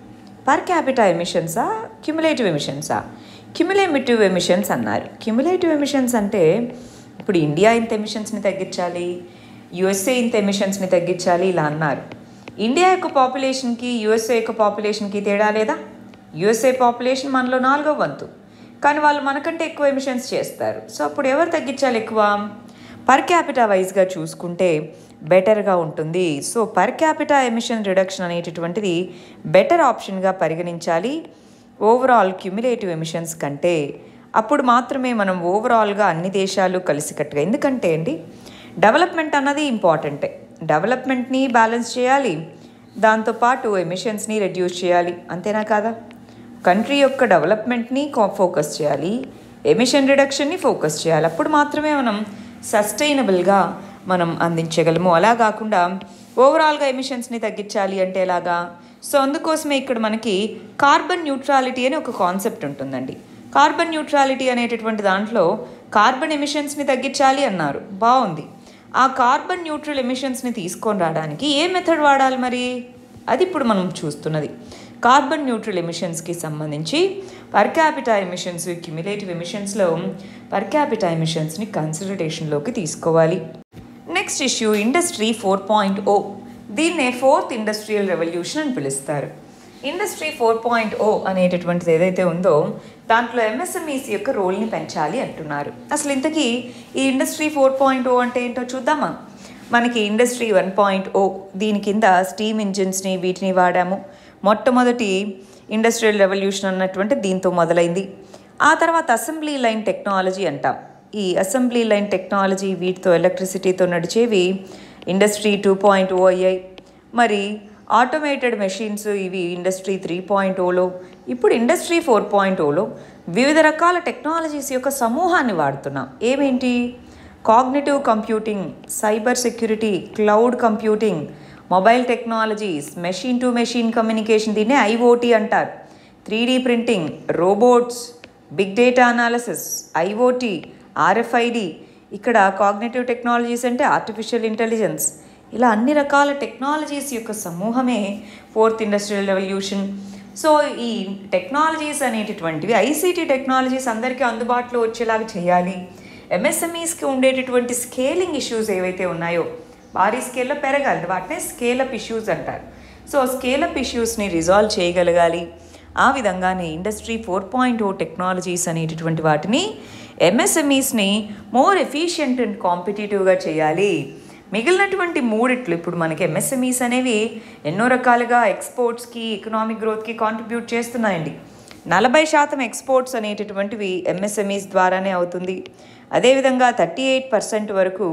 పర్ క్యాపిటా ఎమిషన్సా క్యుములేటివ్ ఎమిషన్సా క్యుములేటివ్ ఎమిషన్స్ అన్నారు క్యుములేటివ్ ఎమిషన్స్ అంటే ఇప్పుడు ఇండియా ఇంత ఎమిషన్స్ని తగ్గించాలి యుఎస్ఏ ఇంత ఎమిషన్స్ని తగ్గించాలి ఇలా అన్నారు ఇండియా యొక్క పాపులేషన్కి యుఎస్ఏ యొక్క పాపులేషన్కి తేడా లేదా యుఎస్ఏ పాపులేషన్ మనలో నాలుగో వంతు కానీ వాళ్ళు మనకంటే ఎక్కువ ఎమిషన్స్ చేస్తారు సో అప్పుడు ఎవరు తగ్గించాలి ఎక్కువ పర్ క్యాపిటా వైజ్గా చూసుకుంటే బెటర్గా ఉంటుంది so per capita emission reduction అనేటటువంటిది బెటర్ ఆప్షన్గా పరిగణించాలి ఓవరాల్ క్యుములేటివ్ ఎమిషన్స్ కంటే అప్పుడు మాత్రమే మనం ఓవరాల్గా అన్ని దేశాలు కలిసికట్టుగా ఎందుకంటే అండి డెవలప్మెంట్ అన్నది ఇంపార్టెంటే డెవలప్మెంట్ని బ్యాలెన్స్ చేయాలి దాంతోపాటు ఎమిషన్స్ని రెడ్యూస్ చేయాలి అంతేనా కాదా కంట్రీ యొక్క డెవలప్మెంట్ని ఫోకస్ చేయాలి ఎమిషన్ రిడక్షన్ని ఫోకస్ చేయాలి అప్పుడు మాత్రమే మనం సస్టైనబుల్గా మనం అందించగలము అలా కాకుండా ఓవరాల్గా ఎమిషన్స్ని తగ్గించాలి అంటే ఎలాగా సో అందుకోసమే ఇక్కడ మనకి కార్బన్ న్యూట్రాలిటీ అని ఒక కాన్సెప్ట్ ఉంటుందండి కార్బన్ న్యూట్రాలిటీ అనేటటువంటి దాంట్లో కార్బన్ ఎమిషన్స్ని తగ్గించాలి అన్నారు బాగుంది ఆ కార్బన్ న్యూట్రల్ ఎమిషన్స్ని తీసుకొని రావడానికి ఏ మెథడ్ వాడాలి మరి అది ఇప్పుడు మనం చూస్తున్నది కార్బన్ న్యూట్రల్ ఎమిషన్స్కి సంబంధించి పర్ క్యాపిటా ఎమిషన్స్ క్యుములేటివ్ ఎమిషన్స్లో పర్ క్యాపిటా ఎమిషన్స్ని కన్సిడరేషన్లోకి తీసుకోవాలి next issue industry four point O దీన్నే ఫోర్త్ ఇండస్ట్రియల్ రెవల్యూషన్ అని పిలుస్తారు ఇండస్ట్రీ ఫోర్ పాయింట్ ఓ అనేటటువంటిది ఏదైతే ఉందో దాంట్లో ఎంఎస్ఎంఈస్ యొక్క రోల్ని పెంచాలి అంటున్నారు అసలు ఇంతకీ ఈ ఇండస్ట్రీ ఫోర్ పాయింట్ ఓ అంటే ఏంటో చూద్దామా మనకి ఇండస్ట్రీ వన్ పాయింట్ ఓ దీని కింద స్టీమ్ ఇంజిన్స్ని వీటిని వాడాము మొట్టమొదటి ఇండస్ట్రియల్ రెవల్యూషన్ అన్నటువంటి దీంతో మొదలైంది ఆ తర్వాత అసెంబ్లీ లైన్ టెక్నాలజీ అంటాం ఈ అసెంబ్లీ లైన్ టెక్నాలజీ వీటితో ఎలక్ట్రిసిటీతో నడిచేవి ఇండస్ట్రీ టూ పాయింట్ ఓ అయ్యాయి మరి ఆటోమేటెడ్ మెషిన్స్ ఇవి ఇండస్ట్రీ త్రీ పాయింట్ ఓలో ఇప్పుడు ఇండస్ట్రీ ఫోర్ పాయింట్ ఓలో వివిధ రకాల టెక్నాలజీస్ యొక్క సమూహాన్ని వాడుతున్నాం ఏమేంటి cognitive computing cyber security cloud computing mobile technologies machine to machine communication దీన్నే ఐఓటీ అంటారు three D printing robots big data analysis IoT RFID ఇక్కడ కాగ్నేటివ్ టెక్నాలజీస్ అంటే ఆర్టిఫిషియల్ ఇంటెలిజెన్స్ ఇలా అన్ని రకాల టెక్నాలజీస్ యొక్క సమూహమే ఫోర్త్ ఇండస్ట్రియల్ రెవల్యూషన్ సో ఈ టెక్నాలజీస్ అనేటటువంటివి ఐసీటీ టెక్నాలజీస్ అందరికీ అందుబాటులో వచ్చేలాగా చేయాలి ఎంఎస్ఎంఈస్కి ఉండేటటువంటి స్కేలింగ్ ఇష్యూస్ ఏవైతే ఉన్నాయో భారీ స్కేల్లో పెరగాలి వాటినే స్కేలప్ ఇష్యూస్ అంటారు సో స్కేలప్ ఇష్యూస్ని రిజాల్వ్ చేయగలగాలి ఆ విధంగానే industry four point o technologies అనేటటువంటి వాటిని ఎంఎస్ఎంఈస్ని మోర్ ఎఫిషియంట్ అండ్ కాంపిటేటివ్గా చేయాలి మిగిలినటువంటి మూడిట్లు ఇప్పుడు మనకి ఎంఎస్ఎంఈస్ అనేవి ఎన్నో రకాలుగా ఎక్స్పోర్ట్స్కి ఎకనామిక్ గ్రోత్కి కాంట్రిబ్యూట్ చేస్తున్నాయండి నలభై శాతం ఎక్స్పోర్ట్స్ అనేటటువంటివి ఎంఎస్ఎంఈస్ ద్వారానే అవుతుంది అదేవిధంగా థర్టీ ఎయిట్ పర్సెంట్ వరకు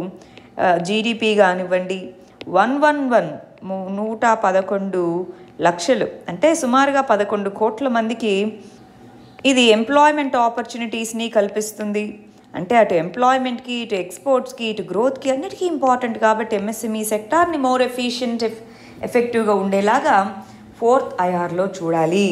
జీడిపి కానివ్వండి వన్ వన్ వన్ నూట పదకొండు లక్షలు అంటే సుమారుగా పదకొండు కోట్ల మందికి ఇది ఎంప్లాయ్మెంట్ ఆపర్చునిటీస్ని కల్పిస్తుంది అంటే అటు ఎంప్లాయ్మెంట్కి ఇటు ఎక్స్పోర్ట్స్కి ఇటు గ్రోత్కి అన్నిటికీ ఇంపార్టెంట్ కాబట్టి ఎంఎస్ఎంఈ సెక్టార్ని మోర్ ఎఫిషియంట్ ఎఫెక్టివ్గా ఉండేలాగా ఫోర్త్ ఐఆర్లో చూడాలి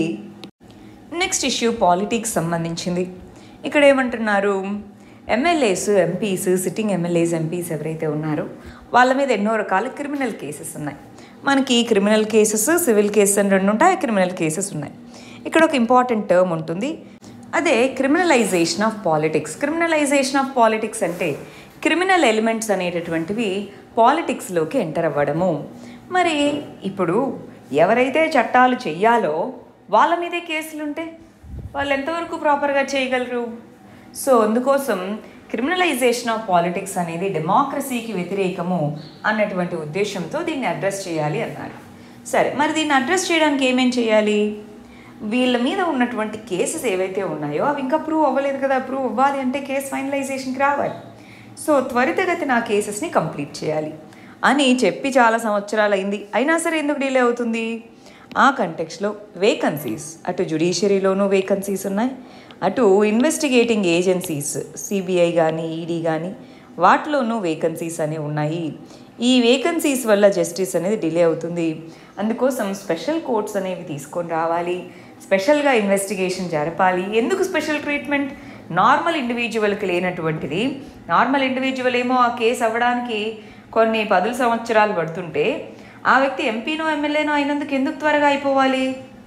నెక్స్ట్ ఇష్యూ పాలిటిక్స్ సంబంధించింది ఇక్కడ ఏమంటున్నారు MLAs MPs sitting MLAs MPs ఎవరైతే ఉన్నారో వాళ్ళ మీద ఎన్నో రకాల క్రిమినల్ కేసెస్ ఉన్నాయి మనకి క్రిమినల్ కేసెస్ సివిల్ కేసెస్ అని రెండు ఉంటాయి క్రిమినల్ కేసెస్ ఉన్నాయి ఇక్కడ ఒక ఇంపార్టెంట్ టర్మ్ ఉంటుంది అదే criminalization of politics criminalization of politics అంటే క్రిమినల్ ఎలిమెంట్స్ అనేటటువంటివి పాలిటిక్స్లోకి ఎంటర్ అవ్వడము మరి ఇప్పుడు ఎవరైతే చట్టాలు చెయ్యాలో వాళ్ళ మీదే కేసులుంటే వాళ్ళు ఎంతవరకు ప్రాపర్గా చేయగలరు సో అందుకోసం క్రిమినలైజేషన్ ఆఫ్ పాలిటిక్స్ అనేది డెమోక్రసీకి వ్యతిరేకము అన్నటువంటి ఉద్దేశంతో దీన్ని అడ్రస్ చేయాలి అన్నారు సరే మరి దీన్ని అడ్రస్ చేయడానికి ఏమేం చేయాలి వీళ్ళ మీద ఉన్నటువంటి కేసెస్ ఏవైతే ఉన్నాయో అవి ఇంకా ప్రూవ్ అవ్వలేదు కదా ప్రూవ్ అవ్వాలి అంటే కేసు ఫైనలైజేషన్కి రావాలి సో త్వరితగతిన ఆ కేసెస్ని కంప్లీట్ చేయాలి అని చెప్పి చాలా సంవత్సరాలు అయింది అయినా సరే ఎందుకు డిలే అవుతుంది ఆ కంటెక్స్లో వేకన్సీస్ అటు జుడిషియరీలోనూ వేకన్సీస్ ఉన్నాయి అటు ఇన్వెస్టిగేటింగ్ ఏజెన్సీస్ సిబిఐ కానీ ఈడీ కానీ వాటిలోనూ వేకన్సీస్ అనేవి ఉన్నాయి ఈ వేకన్సీస్ వల్ల జస్టిస్ అనేది డిలే అవుతుంది అందుకోసం స్పెషల్ కోర్ట్స్ అనేవి తీసుకొని రావాలి స్పెషల్గా ఇన్వెస్టిగేషన్ జరపాలి ఎందుకు స్పెషల్ ట్రీట్మెంట్ నార్మల్ ఇండివిజువల్కి లేనటువంటిది నార్మల్ ఇండివిజువల్ ఏమో ఆ కేసు అవ్వడానికి కొన్ని పదుల సంవత్సరాలు పడుతుంటే ఆ వ్యక్తి ఎంపీనో ఎమ్మెల్యేనో అయినందుకు ఎందుకు త్వరగా అయిపోవాలి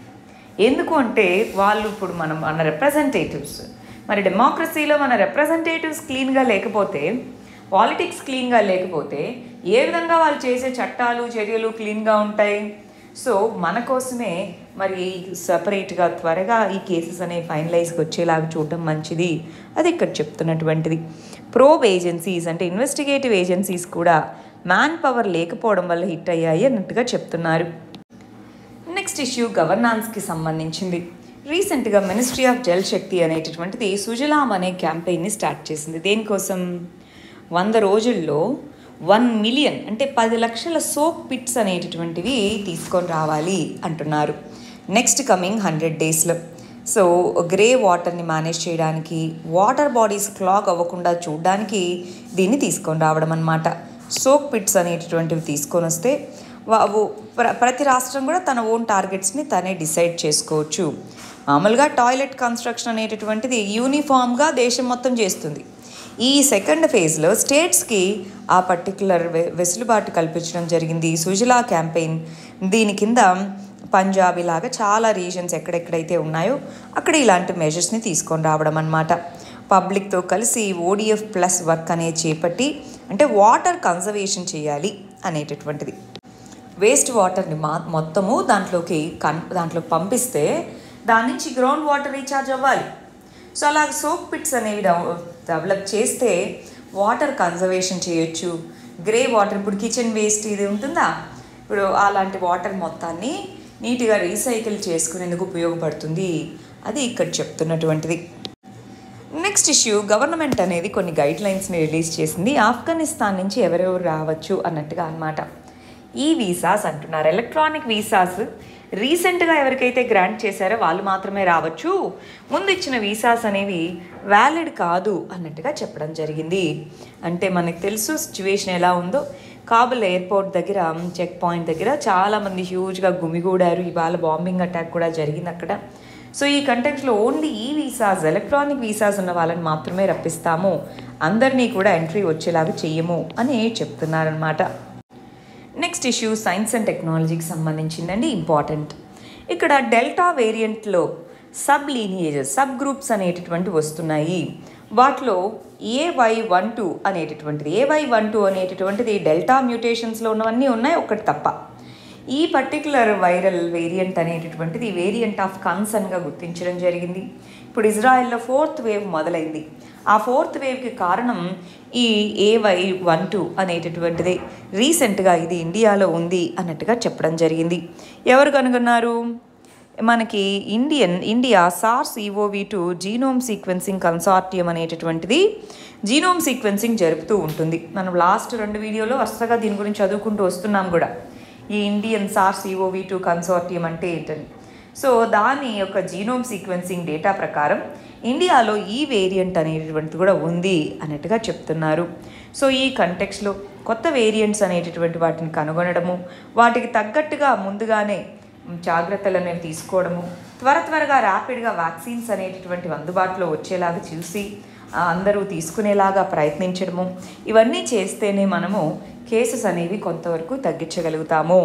ఎందుకు అంటే వాళ్ళు ఇప్పుడు మనం మన రిప్రజెంటేటివ్స్ మరి డెమోక్రసీలో మన రిప్రజెంటేటివ్స్ క్లీన్గా లేకపోతే పాలిటిక్స్ క్లీన్గా లేకపోతే ఏ విధంగా వాళ్ళు చేసే చట్టాలు చర్యలు క్లీన్గా ఉంటాయి సో మన కోసమే మరి సపరేట్గా త్వరగా ఈ కేసెస్ అనేవి ఫైనలైజ్కి వచ్చేలాగా చూడడం మంచిది అది ఇక్కడ చెప్తున్నటువంటిది ప్రోబ్ ఏజెన్సీస్ అంటే ఇన్వెస్టిగేటివ్ ఏజెన్సీస్ కూడా మ్యాన్ పవర్ లేకపోవడం వల్ల హిట్ అయ్యాయి అన్నట్టుగా చెప్తున్నారు నెక్స్ట్ ఇష్యూ గవర్నాన్స్కి సంబంధించింది రీసెంట్గా మినిస్ట్రీ ఆఫ్ జల్ శక్తి అనేటటువంటిది సుజలాం అనే క్యాంపెయిన్ని స్టార్ట్ చేసింది దేనికోసం వంద రోజుల్లో వన్ మిలియన్ అంటే పది లక్షల సోప్ పిట్స్ అనేటటువంటివి తీసుకొని రావాలి అంటున్నారు నెక్స్ట్ కమింగ్ హండ్రెడ్ డేస్లో సో గ్రే వాటర్ని మేనేజ్ చేయడానికి వాటర్ బాడీస్ క్లాగ్ అవ్వకుండా చూడడానికి దీన్ని తీసుకొని రావడం అనమాట సోప్ పిట్స్ అనేటటువంటివి తీసుకొని వస్తే వా- ఓ- ప్ర ప్రతి రాష్ట్రం కూడా తన ఓన్ టార్గెట్స్ని తనే డిసైడ్ చేసుకోవచ్చు మామూలుగా టాయిలెట్ కన్స్ట్రక్షన్ అనేటటువంటిది యూనిఫామ్గా దేశం మొత్తం చేస్తుంది ఈ సెకండ్ ఫేజ్లో స్టేట్స్కి ఆ పర్టికులర్ వె వెసులుబాటు కల్పించడం జరిగింది సుజలా క్యాంపెయిన్ దీని కింద పంజాబ్ ఇలాగా చాలా రీజన్స్ ఎక్కడెక్కడైతే ఉన్నాయో అక్కడ ఇలాంటి మెజర్స్ని తీసుకొని రావడం అనమాట పబ్లిక్తో కలిసి ఓడిఎఫ్ ప్లస్ వర్క్ అనేది చేపట్టి అంటే వాటర్ కన్జర్వేషన్ చేయాలి అనేటటువంటిది వేస్ట్ వాటర్ని మా మొత్తము దాంట్లోకి కన్ దాంట్లో పంపిస్తే దాని నుంచి గ్రౌండ్ వాటర్ రీఛార్జ్ అవ్వాలి సో అలా సోప్ పిట్స్ అనేవి డెవ- డెవలప్ చేస్తే వాటర్ కన్జర్వేషన్ చేయొచ్చు గ్రే వాటర్ ఇప్పుడు కిచెన్ వేస్ట్ ఇది ఉంటుందా ఇప్పుడు అలాంటి వాటర్ మొత్తాన్ని నీట్గా రీసైకిల్ చేసుకునేందుకు ఉపయోగపడుతుంది అది ఇక్కడ చెప్తున్నటువంటిది నెక్స్ట్ ఇష్యూ గవర్నమెంట్ అనేది కొన్ని గైడ్ లైన్స్ని రిలీజ్ చేసింది ఆఫ్ఘనిస్తాన్ నుంచి ఎవరెవరు రావచ్చు అన్నట్టుగా అన్నమాట ఈ వీసాస్ అంటున్నారు ఎలక్ట్రానిక్ వీసాస్ రీసెంట్గా ఎవరికైతే గ్రాంట్ చేశారో వాళ్ళు మాత్రమే రావచ్చు ముందు ఇచ్చిన వీసాస్ అనేవి వ్యాలిడ్ కాదు అన్నట్టుగా చెప్పడం జరిగింది అంటే మనకు తెలుసు సిచ్యువేషన్ ఎలా ఉందో కాబుల్ ఎయిర్పోర్ట్ దగ్గర చెక్ పాయింట్ దగ్గర చాలామంది హ్యూజ్గా గుమిగూడారు ఇవాళ బాంబింగ్ అటాక్ కూడా జరిగింది అక్కడ సో ఈ కంటెక్స్లో ఓన్లీ ఈ వీసాస్ ఎలక్ట్రానిక్ వీసాస్ ఉన్న వాళ్ళని మాత్రమే రప్పిస్తాము అందరినీ కూడా ఎంట్రీ వచ్చేలాగా చెయ్యము అని చెప్తున్నారనమాట నెక్స్ట్ ఇష్యూ సైన్స్ అండ్ టెక్నాలజీకి సంబంధించిందండి ఇంపార్టెంట్ ఇక్కడ డెల్టా వేరియంట్లో సబ్ లీనియేజెస్ సబ్ గ్రూప్స్ అనేటటువంటి వస్తున్నాయి వాటిలో ఏవై వన్ టూ అనేటటువంటిది ఏవై వన్ టూ అనేటటువంటిది డెల్టా మ్యూటేషన్స్లో ఉన్నవన్నీ ఉన్నాయి ఒక్కటి తప్ప ఈ పర్టికులర్ వైరల్ వేరియంట్ అనేటటువంటిది వేరియంట్ ఆఫ్ కన్సర్న్గా గుర్తించడం జరిగింది ఇప్పుడు ఇజ్రాయెల్లో ఫోర్త్ వేవ్ మొదలైంది ఆ ఫోర్త్ వేవ్కి కారణం ఈ ఏవై వన్ టూ అనేటటువంటిది రీసెంట్గా ఇది ఇండియాలో ఉంది అన్నట్టుగా చెప్పడం జరిగింది ఎవరు కనుగొన్నారు మనకి ఇండియన్ ఇండియా సార్స్ ఈఓవి టూ జీనోమ్ సీక్వెన్సింగ్ కన్సార్టియం అనేటటువంటిది జీనోమ్ సీక్వెన్సింగ్ జరుపుతూ ఉంటుంది మనం లాస్ట్ రెండు వీడియోలో వరుసగా దీని గురించి చదువుకుంటూ వస్తున్నాం కూడా ఈ ఇండియన్ సార్స్ ఈఓవి టూ కన్సార్టియం అంటే ఏంటని సో దాని యొక్క జీనోమ్ సీక్వెన్సింగ్ డేటా ప్రకారం ఇండియాలో ఈ వేరియంట్ అనేటటువంటిది కూడా ఉంది అన్నట్టుగా చెప్తున్నారు సో ఈ కంటెక్స్లో కొత్త వేరియంట్స్ అనేటటువంటి వాటిని కనుగొనడము వాటికి తగ్గట్టుగా ముందుగానే జాగ్రత్తలు అనేవి తీసుకోవడము త్వర త్వరగా ర్యాపిడ్గా వ్యాక్సిన్స్ అనేటటువంటివి అందుబాటులో వచ్చేలాగా చూసి ఆ, అందరూ తీసుకునేలాగా ప్రయత్నించడము ఇవన్నీ చేస్తేనే మనము కేసెస్ అనేవి కొంతవరకు తగ్గించగలుగుతాము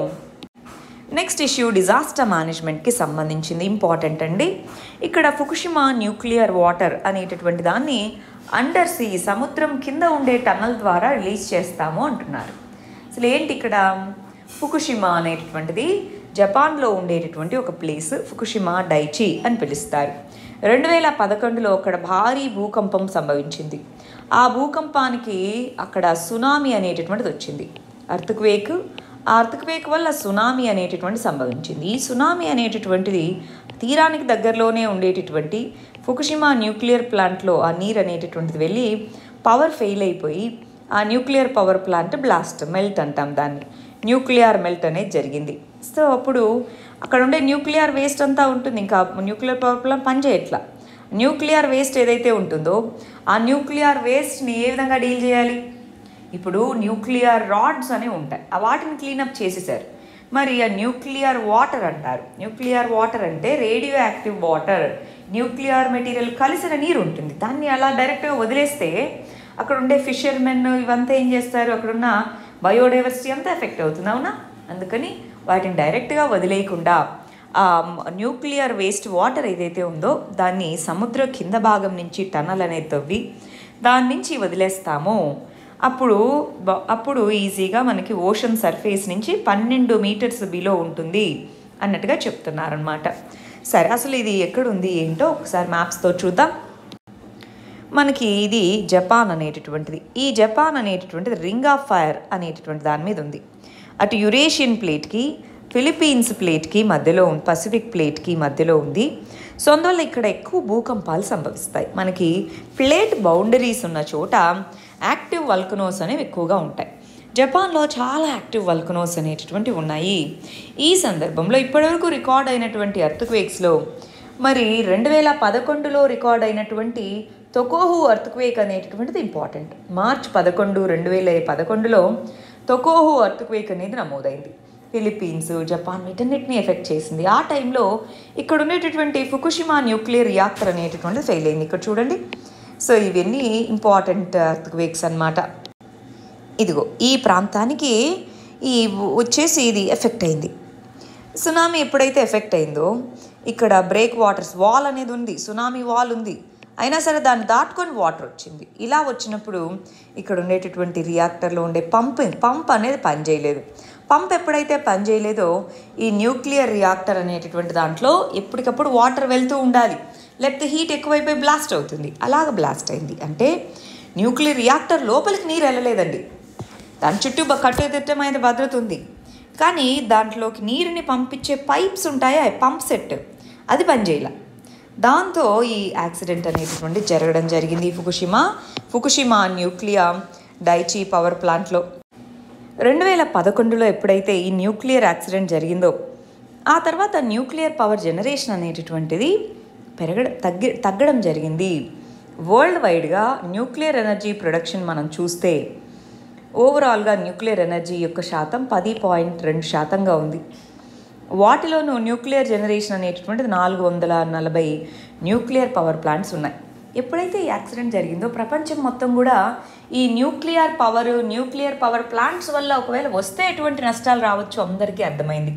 నెక్స్ట్ ఇష్యూ డిజాస్టర్ మేనేజ్మెంట్కి సంబంధించింది ఇంపార్టెంట్ అండి ఇక్కడ ఫుకుషిమా న్యూక్లియర్ వాటర్ అనేటటువంటి దాన్ని అండర్ సీ సముద్రం కింద ఉండే టన్నల్ ద్వారా రిలీజ్ చేస్తాము అంటున్నారు అసలు ఏంటి ఇక్కడ ఫుకుషిమా అనేటటువంటిది జపాన్లో ఉండేటటువంటి ఒక ప్లేస్ ఫుకుషిమా డైచి అని పిలుస్తారు రెండు వేల పదకొండులో అక్కడ భారీ భూకంపం సంభవించింది ఆ భూకంపానికి అక్కడ సునామీ అనేటటువంటిది వచ్చింది అర్త్క్వేక్ ఆ అర్త్క్వేక్ వల్ల సునామీ అనేటటువంటి సంభవించింది ఈ సునామీ అనేటటువంటిది తీరానికి దగ్గరలోనే ఉండేటటువంటి ఫుకుషిమా న్యూక్లియర్ ప్లాంట్లో ఆ నీరు అనేటటువంటిది వెళ్ళి పవర్ ఫెయిల్ అయిపోయి ఆ nuclear power plant blast melt అంటాం దాన్ని న్యూక్లియర్ మెల్ట్ అనేది జరిగింది సో అప్పుడు అక్కడ ఉండే న్యూక్లియర్ వేస్ట్ అంతా ఉంటుంది ఇంకా న్యూక్లియర్ పవర్ ప్లాంట్ పనిచేయట్లా న్యూక్లియర్ వేస్ట్ ఏదైతే ఉంటుందో ఆ న్యూక్లియర్ వేస్ట్ని ఏ విధంగా డీల్ చేయాలి ఇప్పుడు న్యూక్లియర్ రాడ్స్ అనేవి ఉంటాయి ఆ వాటిని క్లీనప్ చేసేసారు మరి ఆ న్యూక్లియర్ వాటర్ అంటారు న్యూక్లియర్ వాటర్ అంటే radioactive water nuclear material కలిసిన నీరు ఉంటుంది దాన్ని అలా డైరెక్ట్గా వదిలేస్తే అక్కడ ఉండే ఫిషర్మెన్ ఇవంతా ఏం చేస్తారు అక్కడున్న బయోడైవర్సిటీ అంతా ఎఫెక్ట్ అవుతుంది అవునా అందుకని వాటిని డైరెక్ట్గా వదిలేయకుండా ఆ న్యూక్లియర్ వేస్ట్ వాటర్ ఏదైతే ఉందో దాన్ని సముద్ర కింద భాగం నుంచి టనల్ అనేది తవ్వి దాని నుంచి వదిలేస్తాము అప్పుడు బ- అప్పుడు ఈజీగా మనకి ఓషన్ సర్ఫేస్ నుంచి పన్నెండు మీటర్స్ బిలో ఉంటుంది అన్నట్టుగా చెప్తున్నారనమాట సరే అసలు ఇది ఎక్కడుంది ఏంటో ఒకసారి మ్యాప్స్తో చూద్దాం మనకి ఇది జపాన్ అనేటటువంటిది ఈ జపాన్ అనేటటువంటిది రింగ్ ఆఫ్ ఫైర్ అనేటటువంటి దాని మీద ఉంది అటు యురేషియన్ ప్లేట్కి ఫిలిప్పీన్స్ ప్లేట్కి మధ్యలో ఉంది పసిఫిక్ ప్లేట్కి మధ్యలో ఉంది సో అందువల్ల ఇక్కడ ఎక్కువ భూకంపాలు సంభవిస్తాయి మనకి ప్లేట్ బౌండరీస్ ఉన్న చోట యాక్టివ్ వల్కనోస్ అనేవి ఎక్కువగా ఉంటాయి జపాన్లో చాలా యాక్టివ్ వల్కనోస్ అనేటటువంటివి ఉన్నాయి ఈ సందర్భంలో ఇప్పటివరకు రికార్డ్ అయినటువంటి అర్త్క్వేక్స్లో మరి రెండు వేల పదకొండులో రికార్డ్ అయినటువంటి తొకోహు అర్త్క్వేక్ అనేటటువంటిది ఇంపార్టెంట్ మార్చ్ పదకొండు రెండు వేల పదకొండులో తొకోహు అర్త్క్వేక్ అనేది నమోదైంది ఫిలిప్పీన్స్ జపాన్ వీటన్నిటిని ఎఫెక్ట్ చేసింది ఆ టైంలో ఇక్కడ ఉండేటటువంటి ఫుకుషిమా న్యూక్లియర్ రియాక్టర్ అనేటటువంటిది ఫెయిల్ అయింది ఇక్కడ చూడండి సో ఇవన్నీ ఇంపార్టెంట్ అర్త్క్వేక్స్ అన్నమాట ఇదిగో ఈ ప్రాంతానికి ఈ వచ్చేసి ఇది ఎఫెక్ట్ అయింది సునామీ ఎప్పుడైతే ఎఫెక్ట్ అయిందో ఇక్కడ బ్రేక్ వాటర్స్ వాల్ అనేది ఉంది సునామీ వాల్ ఉంది అయినా సరే దాన్ని దాటుకొని వాటర్ వచ్చింది ఇలా వచ్చినప్పుడు ఇక్కడ ఉండేటటువంటి రియాక్టర్లో ఉండే పంప్ పంప్ అనేది పనిచేయలేదు పంప్ ఎప్పుడైతే పనిచేయలేదో ఈ న్యూక్లియర్ రియాక్టర్ అనేటటువంటి దాంట్లో ఎప్పటికప్పుడు వాటర్ వెళ్తూ ఉండాలి లేకపోతే హీట్ ఎక్కువైపోయి బ్లాస్ట్ అవుతుంది అలాగ బ్లాస్ట్ అయింది అంటే న్యూక్లియర్ రియాక్టర్ లోపలికి నీరు వెళ్ళలేదండి దాని చుట్టూ బ- కట్టుదిట్టమైన భద్రత ఉంది కానీ దాంట్లోకి నీరుని పంపించే పైప్స్ ఉంటాయా పంప్ సెట్ అది పనిచేయాల దాంతో ఈ యాక్సిడెంట్ అనేటటువంటి జరగడం జరిగింది Fukushima Fukushima nuclear Daiichi power ప్లాంట్లో రెండు వేల పదకొండులో ఎప్పుడైతే ఈ న్యూక్లియర్ యాక్సిడెంట్ జరిగిందో ఆ తర్వాత న్యూక్లియర్ పవర్ జనరేషన్ అనేటటువంటిది పెరగడ తగ్గి తగ్గడం జరిగింది వరల్డ్ వైడ్గా న్యూక్లియర్ ఎనర్జీ ప్రొడక్షన్ మనం చూస్తే ఓవరాల్గా న్యూక్లియర్ ఎనర్జీ యొక్క శాతం పది పాయింట్ రెండు శాతంగా ఉంది వాటిలోనూ న్యూక్లియర్ జనరేషన్ అనేటటువంటిది నాలుగు వందల నలభై న్యూక్లియర్ పవర్ ప్లాంట్స్ ఉన్నాయి ఎప్పుడైతే ఈ యాక్సిడెంట్ జరిగిందో ప్రపంచం మొత్తం కూడా ఈ nuclear power nuclear power plants వల్ల ఒకవేళ వస్తే ఎటువంటి నష్టాలు రావచ్చు అందరికీ అర్థమైంది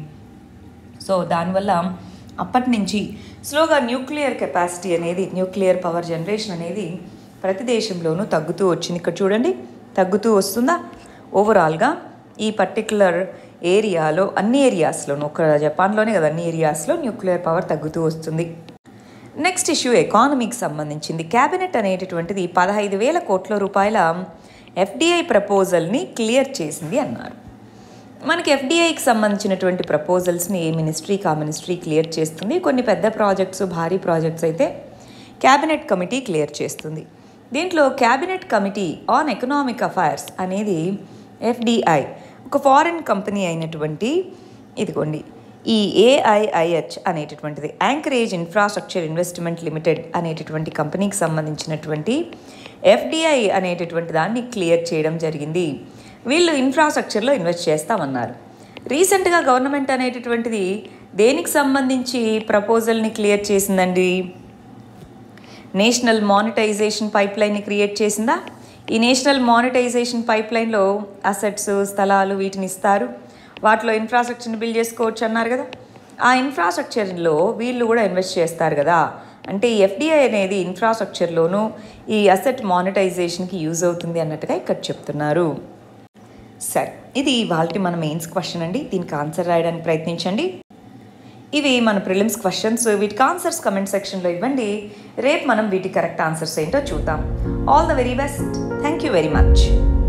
సో దానివల్ల అప్పటి నుంచి స్లోగా న్యూక్లియర్ కెపాసిటీ అనేది న్యూక్లియర్ పవర్ జనరేషన్ అనేది ప్రతి దేశంలోనూ తగ్గుతూ వచ్చింది ఇక్కడ చూడండి తగ్గుతూ వస్తుందా ఓవరాల్గా ఈ పర్టికులర్ ఏరియాలో అన్ని ఏరియాస్లోనూ ఒక జపాన్లోనే కదా అన్ని ఏరియాస్లో న్యూక్లియర్ పవర్ తగ్గుతూ వస్తుంది నెక్స్ట్ ఇష్యూ ఎకానమీకి సంబంధించింది క్యాబినెట్ అనేటటువంటిది పదహైదు వేల కోట్ల రూపాయల ఎఫ్డిఐ ప్రపోజల్ని క్లియర్ చేసింది అన్నారు మనకి ఎఫ్డిఐకి సంబంధించినటువంటి ప్రపోజల్స్ని ఏ మినిస్ట్రీకి ఆ మినిస్ట్రీ క్లియర్ చేస్తుంది కొన్ని పెద్ద ప్రాజెక్ట్స్ భారీ ప్రాజెక్ట్స్ అయితే క్యాబినెట్ కమిటీ క్లియర్ చేస్తుంది దీంట్లో cabinet committee on economic affairs అనేది ఎఫ్డిఐ ఒక ఫారిన్ కంపెనీ అయినటువంటి ఇదిగోండి ఈ ఏఐఐహెచ్ అనేటటువంటిది యాంకరేజ్ ఇన్ఫ్రాస్ట్రక్చర్ ఇన్వెస్ట్మెంట్ లిమిటెడ్ అనేటటువంటి కంపెనీకి సంబంధించినటువంటి ఎఫ్డిఐ అనేటటువంటి దాన్ని క్లియర్ చేయడం జరిగింది వీళ్ళు ఇన్ఫ్రాస్ట్రక్చర్లో ఇన్వెస్ట్ చేస్తామన్నారు రీసెంట్గా గవర్నమెంట్ అనేటటువంటిది దేనికి సంబంధించి ప్రపోజల్ని క్లియర్ చేసిందండి నేషనల్ మానిటైజేషన్ పైప్ లైన్ని క్రియేట్ చేసిందా ఈ నేషనల్ మానిటైజేషన్ పైప్ లైన్లో అసెట్స్ స్థలాలు వీటిని ఇస్తారు వాటిలో ఇన్ఫ్రాస్ట్రక్చర్ని బిల్డ్ చేసుకోవచ్చు అన్నారు కదా ఆ ఇన్ఫ్రాస్ట్రక్చర్లో వీళ్ళు కూడా ఇన్వెస్ట్ చేస్తారు కదా అంటే ఈ ఎఫ్డిఐ అనేది ఇన్ఫ్రాస్ట్రక్చర్లోనూ ఈ అసెట్ మానిటైజేషన్కి యూజ్ అవుతుంది అన్నట్టుగా ఇక్కడ చెప్తున్నారు సరే ఇది వాళ్ళకి మన మెయిన్స్ క్వశ్చన్ అండి దీనికి ఆన్సర్ రాయడానికి ప్రయత్నించండి ఇవి మన ప్రిలిమ్స్ క్వశ్చన్స్ వీటికి ఆన్సర్స్ కమెంట్ సెక్షన్లో ఇవ్వండి రేపు మనం వీటి కరెక్ట్ ఆన్సర్స్ ఏంటో చూద్దాం all the very best thank you very much